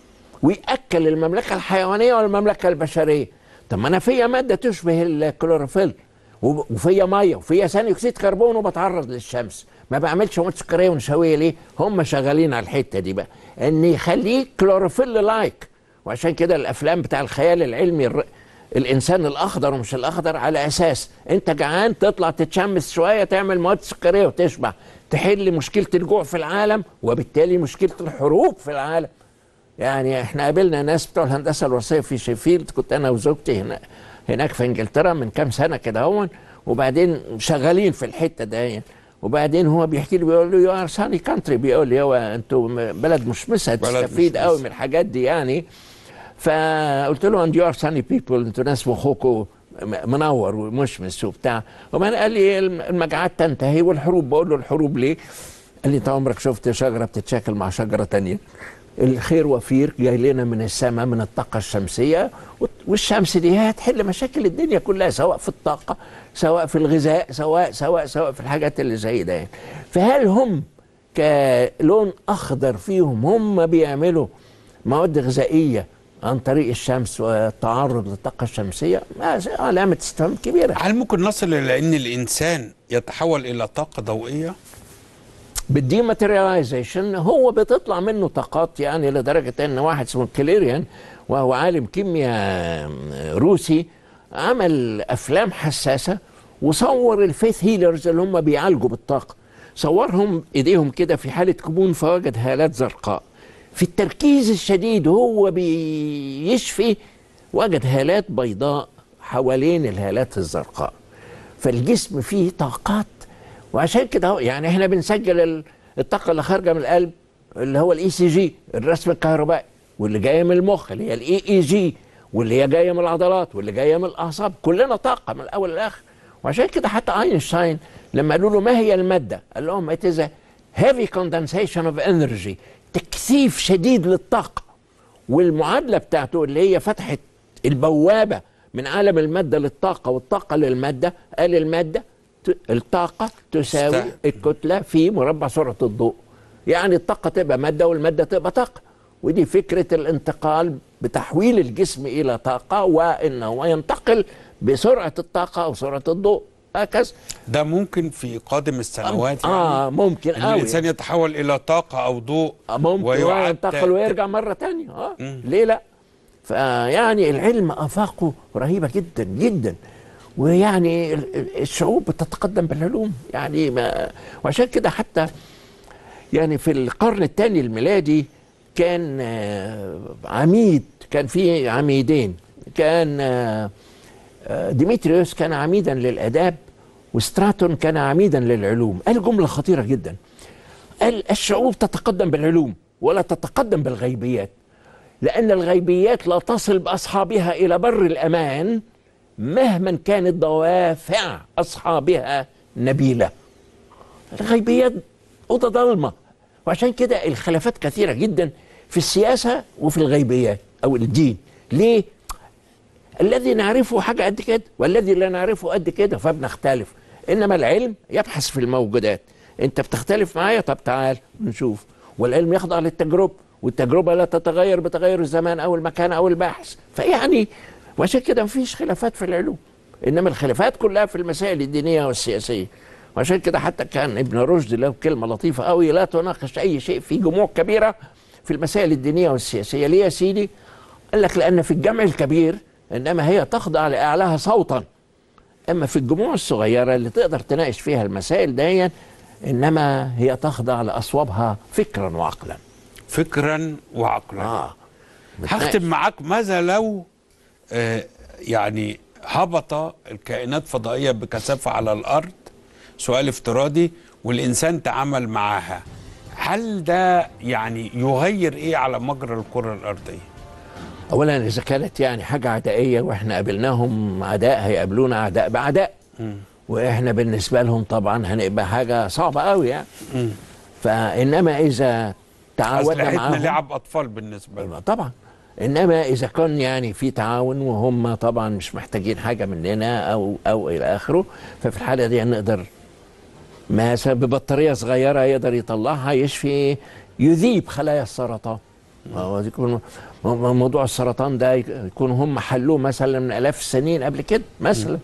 ويأكل المملكه الحيوانيه والمملكه البشريه طب ما انا فيا ماده تشبه الكلوروفيل وب- وفيا ميه وفيا ثاني اكسيد كربون وبتعرض للشمس ما بعملش مواد سكريه ونشويه ليه هم شغالين على الحته دي بقى ان يخليك كلوروفيل لايك وعشان كده الافلام بتاع الخيال العلمي الر... الانسان الاخضر ومش الاخضر على اساس انت جعان تطلع تتشمس شويه تعمل مواد سكريه وتشبع تحل مشكله الجوع في العالم وبالتالي مشكله الحروب في العالم يعني احنا قابلنا ناس بتوع الهندسه الوراثيه في شيفيلد كنت انا وزوجتي هنا هناك في انجلترا من كام سنه كده هون وبعدين شغالين في الحته دي وبعدين هو بيحكي لي بيقول له يو ار ساني كانتري بيقول لي هو انتوا بلد مشمسه بلد تستفيد مشمسة. قوي من الحاجات دي يعني فقلت له اند يو ار ساني بيبل انتوا ناس مخكم منور ومشمس وبتاع وبعدين قال لي الم- المجاعات تنتهي والحروب بقول له الحروب ليه؟ قال لي انت عمرك شفت شجره بتتشاكل مع شجره تانية الخير وفير جاي لنا من السماء من الطاقه الشمسيه والشمس دي هي هتحل مشاكل الدنيا كلها سواء في الطاقه سواء في الغذاء سواء سواء سواء في الحاجات اللي زي ده يعني. فهل هم كلون اخضر فيهم هم بيعملوا مواد غذائيه عن طريق الشمس والتعرض للطاقه الشمسيه ما علامه استفهام كبيره هل ممكن نصل الى ان الانسان يتحول الى طاقه ضوئيه بالديماتيرياليزيشن هو بتطلع منه طاقات يعني لدرجه ان واحد اسمه كليريان وهو عالم كيمياء روسي عمل افلام حساسه وصور الفيث هيلرز اللي هم بيعالجوا بالطاقه صورهم ايديهم كده في حاله كمون فوجد هالات زرقاء في التركيز الشديد هو بيشفي وجد هالات بيضاء حوالين الهالات الزرقاء فالجسم فيه طاقات وعشان كده هو- يعني احنا بنسجل ال- الطاقه اللي خارجه من القلب اللي هو الاي سي جي الرسم الكهربائي واللي جايه من المخ اللي هي الاي اي جي واللي هي جايه من العضلات واللي جايه من الاعصاب كلنا طاقه من الاول للاخر وعشان كده حتى اينشتاين لما قالوا له ما هي الماده قال لهم it is a heavy condensation of energy تكثيف شديد للطاقه والمعادله بتاعته اللي هي فتحه البوابه من عالم الماده للطاقه والطاقه للماده قال الماده ت- الطاقه تساوي است- الكتله في مربع سرعه الضوء يعني الطاقه تبقى ماده والماده تبقى طاقه ودي فكره الانتقال بتحويل الجسم الى طاقه وان هو ينتقل بسرعه الطاقه او سرعه الضوء هكذا ده ممكن في قادم السنوات اه ممكن ان قوي الانسان يتحول الى طاقه او ضوء ممكن ويعاد وينتقل ويرجع مره تانية اه ليه لا فيعني العلم افاقه رهيبه جدا جدا ويعني ال- ال- الشعوب بتتقدم بالعلوم يعني ما وعشان كده حتى يعني في القرن الثاني الميلادي كان آه، عميد كان في عميدين كان آه، آه، ديمتريوس كان عميدا للاداب وستراتون كان عميدا للعلوم قال جمله خطيره جدا قال الشعوب تتقدم بالعلوم ولا تتقدم بالغيبيات لأن الغيبيات لا تصل بأصحابها إلى بر الأمان مهما كانت دوافع أصحابها نبيلة الغيبيات أوضة ضلمة وعشان كده الخلافات كثيرة جدا في السياسة وفي الغيبيات أو الدين ليه؟ الذي نعرفه حاجة قد كده والذي لا نعرفه قد كده فبنختلف إنما العلم يبحث في الموجودات أنت بتختلف معايا طب تعال نشوف والعلم يخضع للتجربة والتجربة لا تتغير بتغير الزمان أو المكان أو الباحث فيعني وعشان كده مفيش خلافات في العلوم إنما الخلافات كلها في المسائل الدينية والسياسية وعشان كده حتى كان ابن رشد له كلمة لطيفة قوي لا تناقش أي شيء في جموع كبيرة في المسائل الدينية والسياسية ليه يا سيدي؟ قال لك لأن في الجمع الكبير إنما هي تخضع لأعلاها صوتا أما في الجموع الصغيرة اللي تقدر تناقش فيها المسائل دي إنما هي تخضع لأصوابها فكرا وعقلا فكرا وعقلا آه. هختم معاك ماذا لو آه يعني هبط الكائنات فضائيه بكثافه على الارض سؤال افتراضي والانسان تعامل معاها هل ده يعني يغير ايه على مجرى الكره الارضيه اولا اذا كانت يعني حاجه عدائيه واحنا قابلناهم اعداء هيقابلونا اعداء باعداء واحنا بالنسبه لهم طبعا هنبقى حاجه صعبه قوي يعني فانما اذا تعاوننا اسلحتنا معاهم لعب اطفال بالنسبه لهم طبعا انما اذا كان يعني في تعاون وهم طبعا مش محتاجين حاجه مننا او او الى اخره ففي الحاله دي نقدر مثلا ببطاريه صغيره يقدر يطلعها يشفي يذيب خلايا السرطان هو يكون مو- موضوع السرطان ده يكون هم حلوه مثلا من الاف السنين قبل كده مثلا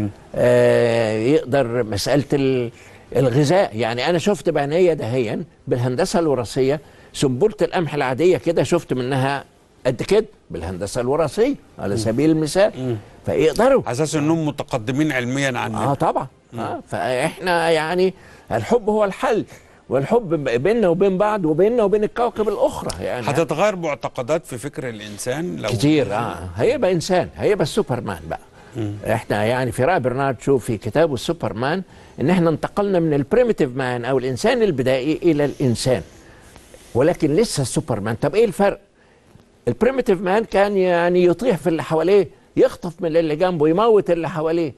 آه يقدر مساله ال- الغذاء يعني انا شفت بعينيا دهيا بالهندسه الوراثيه سنبله القمح العاديه كده شفت منها قد كده بالهندسه الوراثيه على سبيل المثال فيقدروا على اساس انهم متقدمين علميا عننا اه طبعا آه فاحنا يعني الحب هو الحل والحب بيننا وبين بعض وبيننا وبين الكواكب الاخرى يعني هتتغير معتقدات في فكر الانسان لو كتير اه هيبقى انسان هيبقى السوبرمان بقى احنا يعني في راي برنارد شو في كتابه السوبرمان ان احنا انتقلنا من البريميتيف مان او الانسان البدائي الى الانسان ولكن لسه السوبرمان طب ايه الفرق البريميتيف مان كان يعني يطيح في اللي حواليه يخطف من اللي جنبه يموت اللي حواليه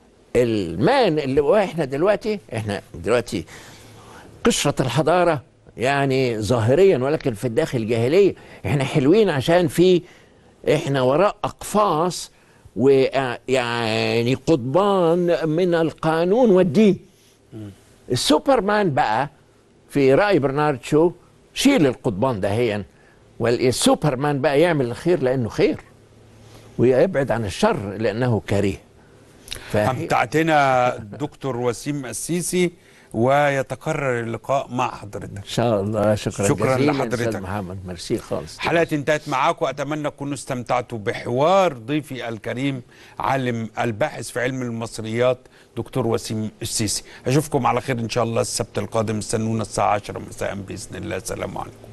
المان اللي احنا دلوقتي احنا دلوقتي قشرة الحضارة يعني ظاهريا ولكن في الداخل جاهلية احنا حلوين عشان في احنا وراء اقفاص ويعني قضبان من القانون والدين السوبرمان بقى في رأي برنارد شو شيل القضبان دهيا والسوبرمان بقى يعمل الخير لانه خير ويبعد عن الشر لانه كريه فهي- امتعتنا دكتور وسيم السيسي ويتكرر اللقاء مع حضرتك ان شاء الله شكرا, شكرا جزيلا لحضرتك. أستاذ محمد ميرسي خالص حلقة انتهت معاكم أتمنى تكونوا استمتعتوا بحوار ضيفي الكريم عالم الباحث في علم المصريات دكتور وسيم السيسي أشوفكم على خير إن شاء الله السبت القادم استنونا الساعة 10 مساء بإذن الله سلام عليكم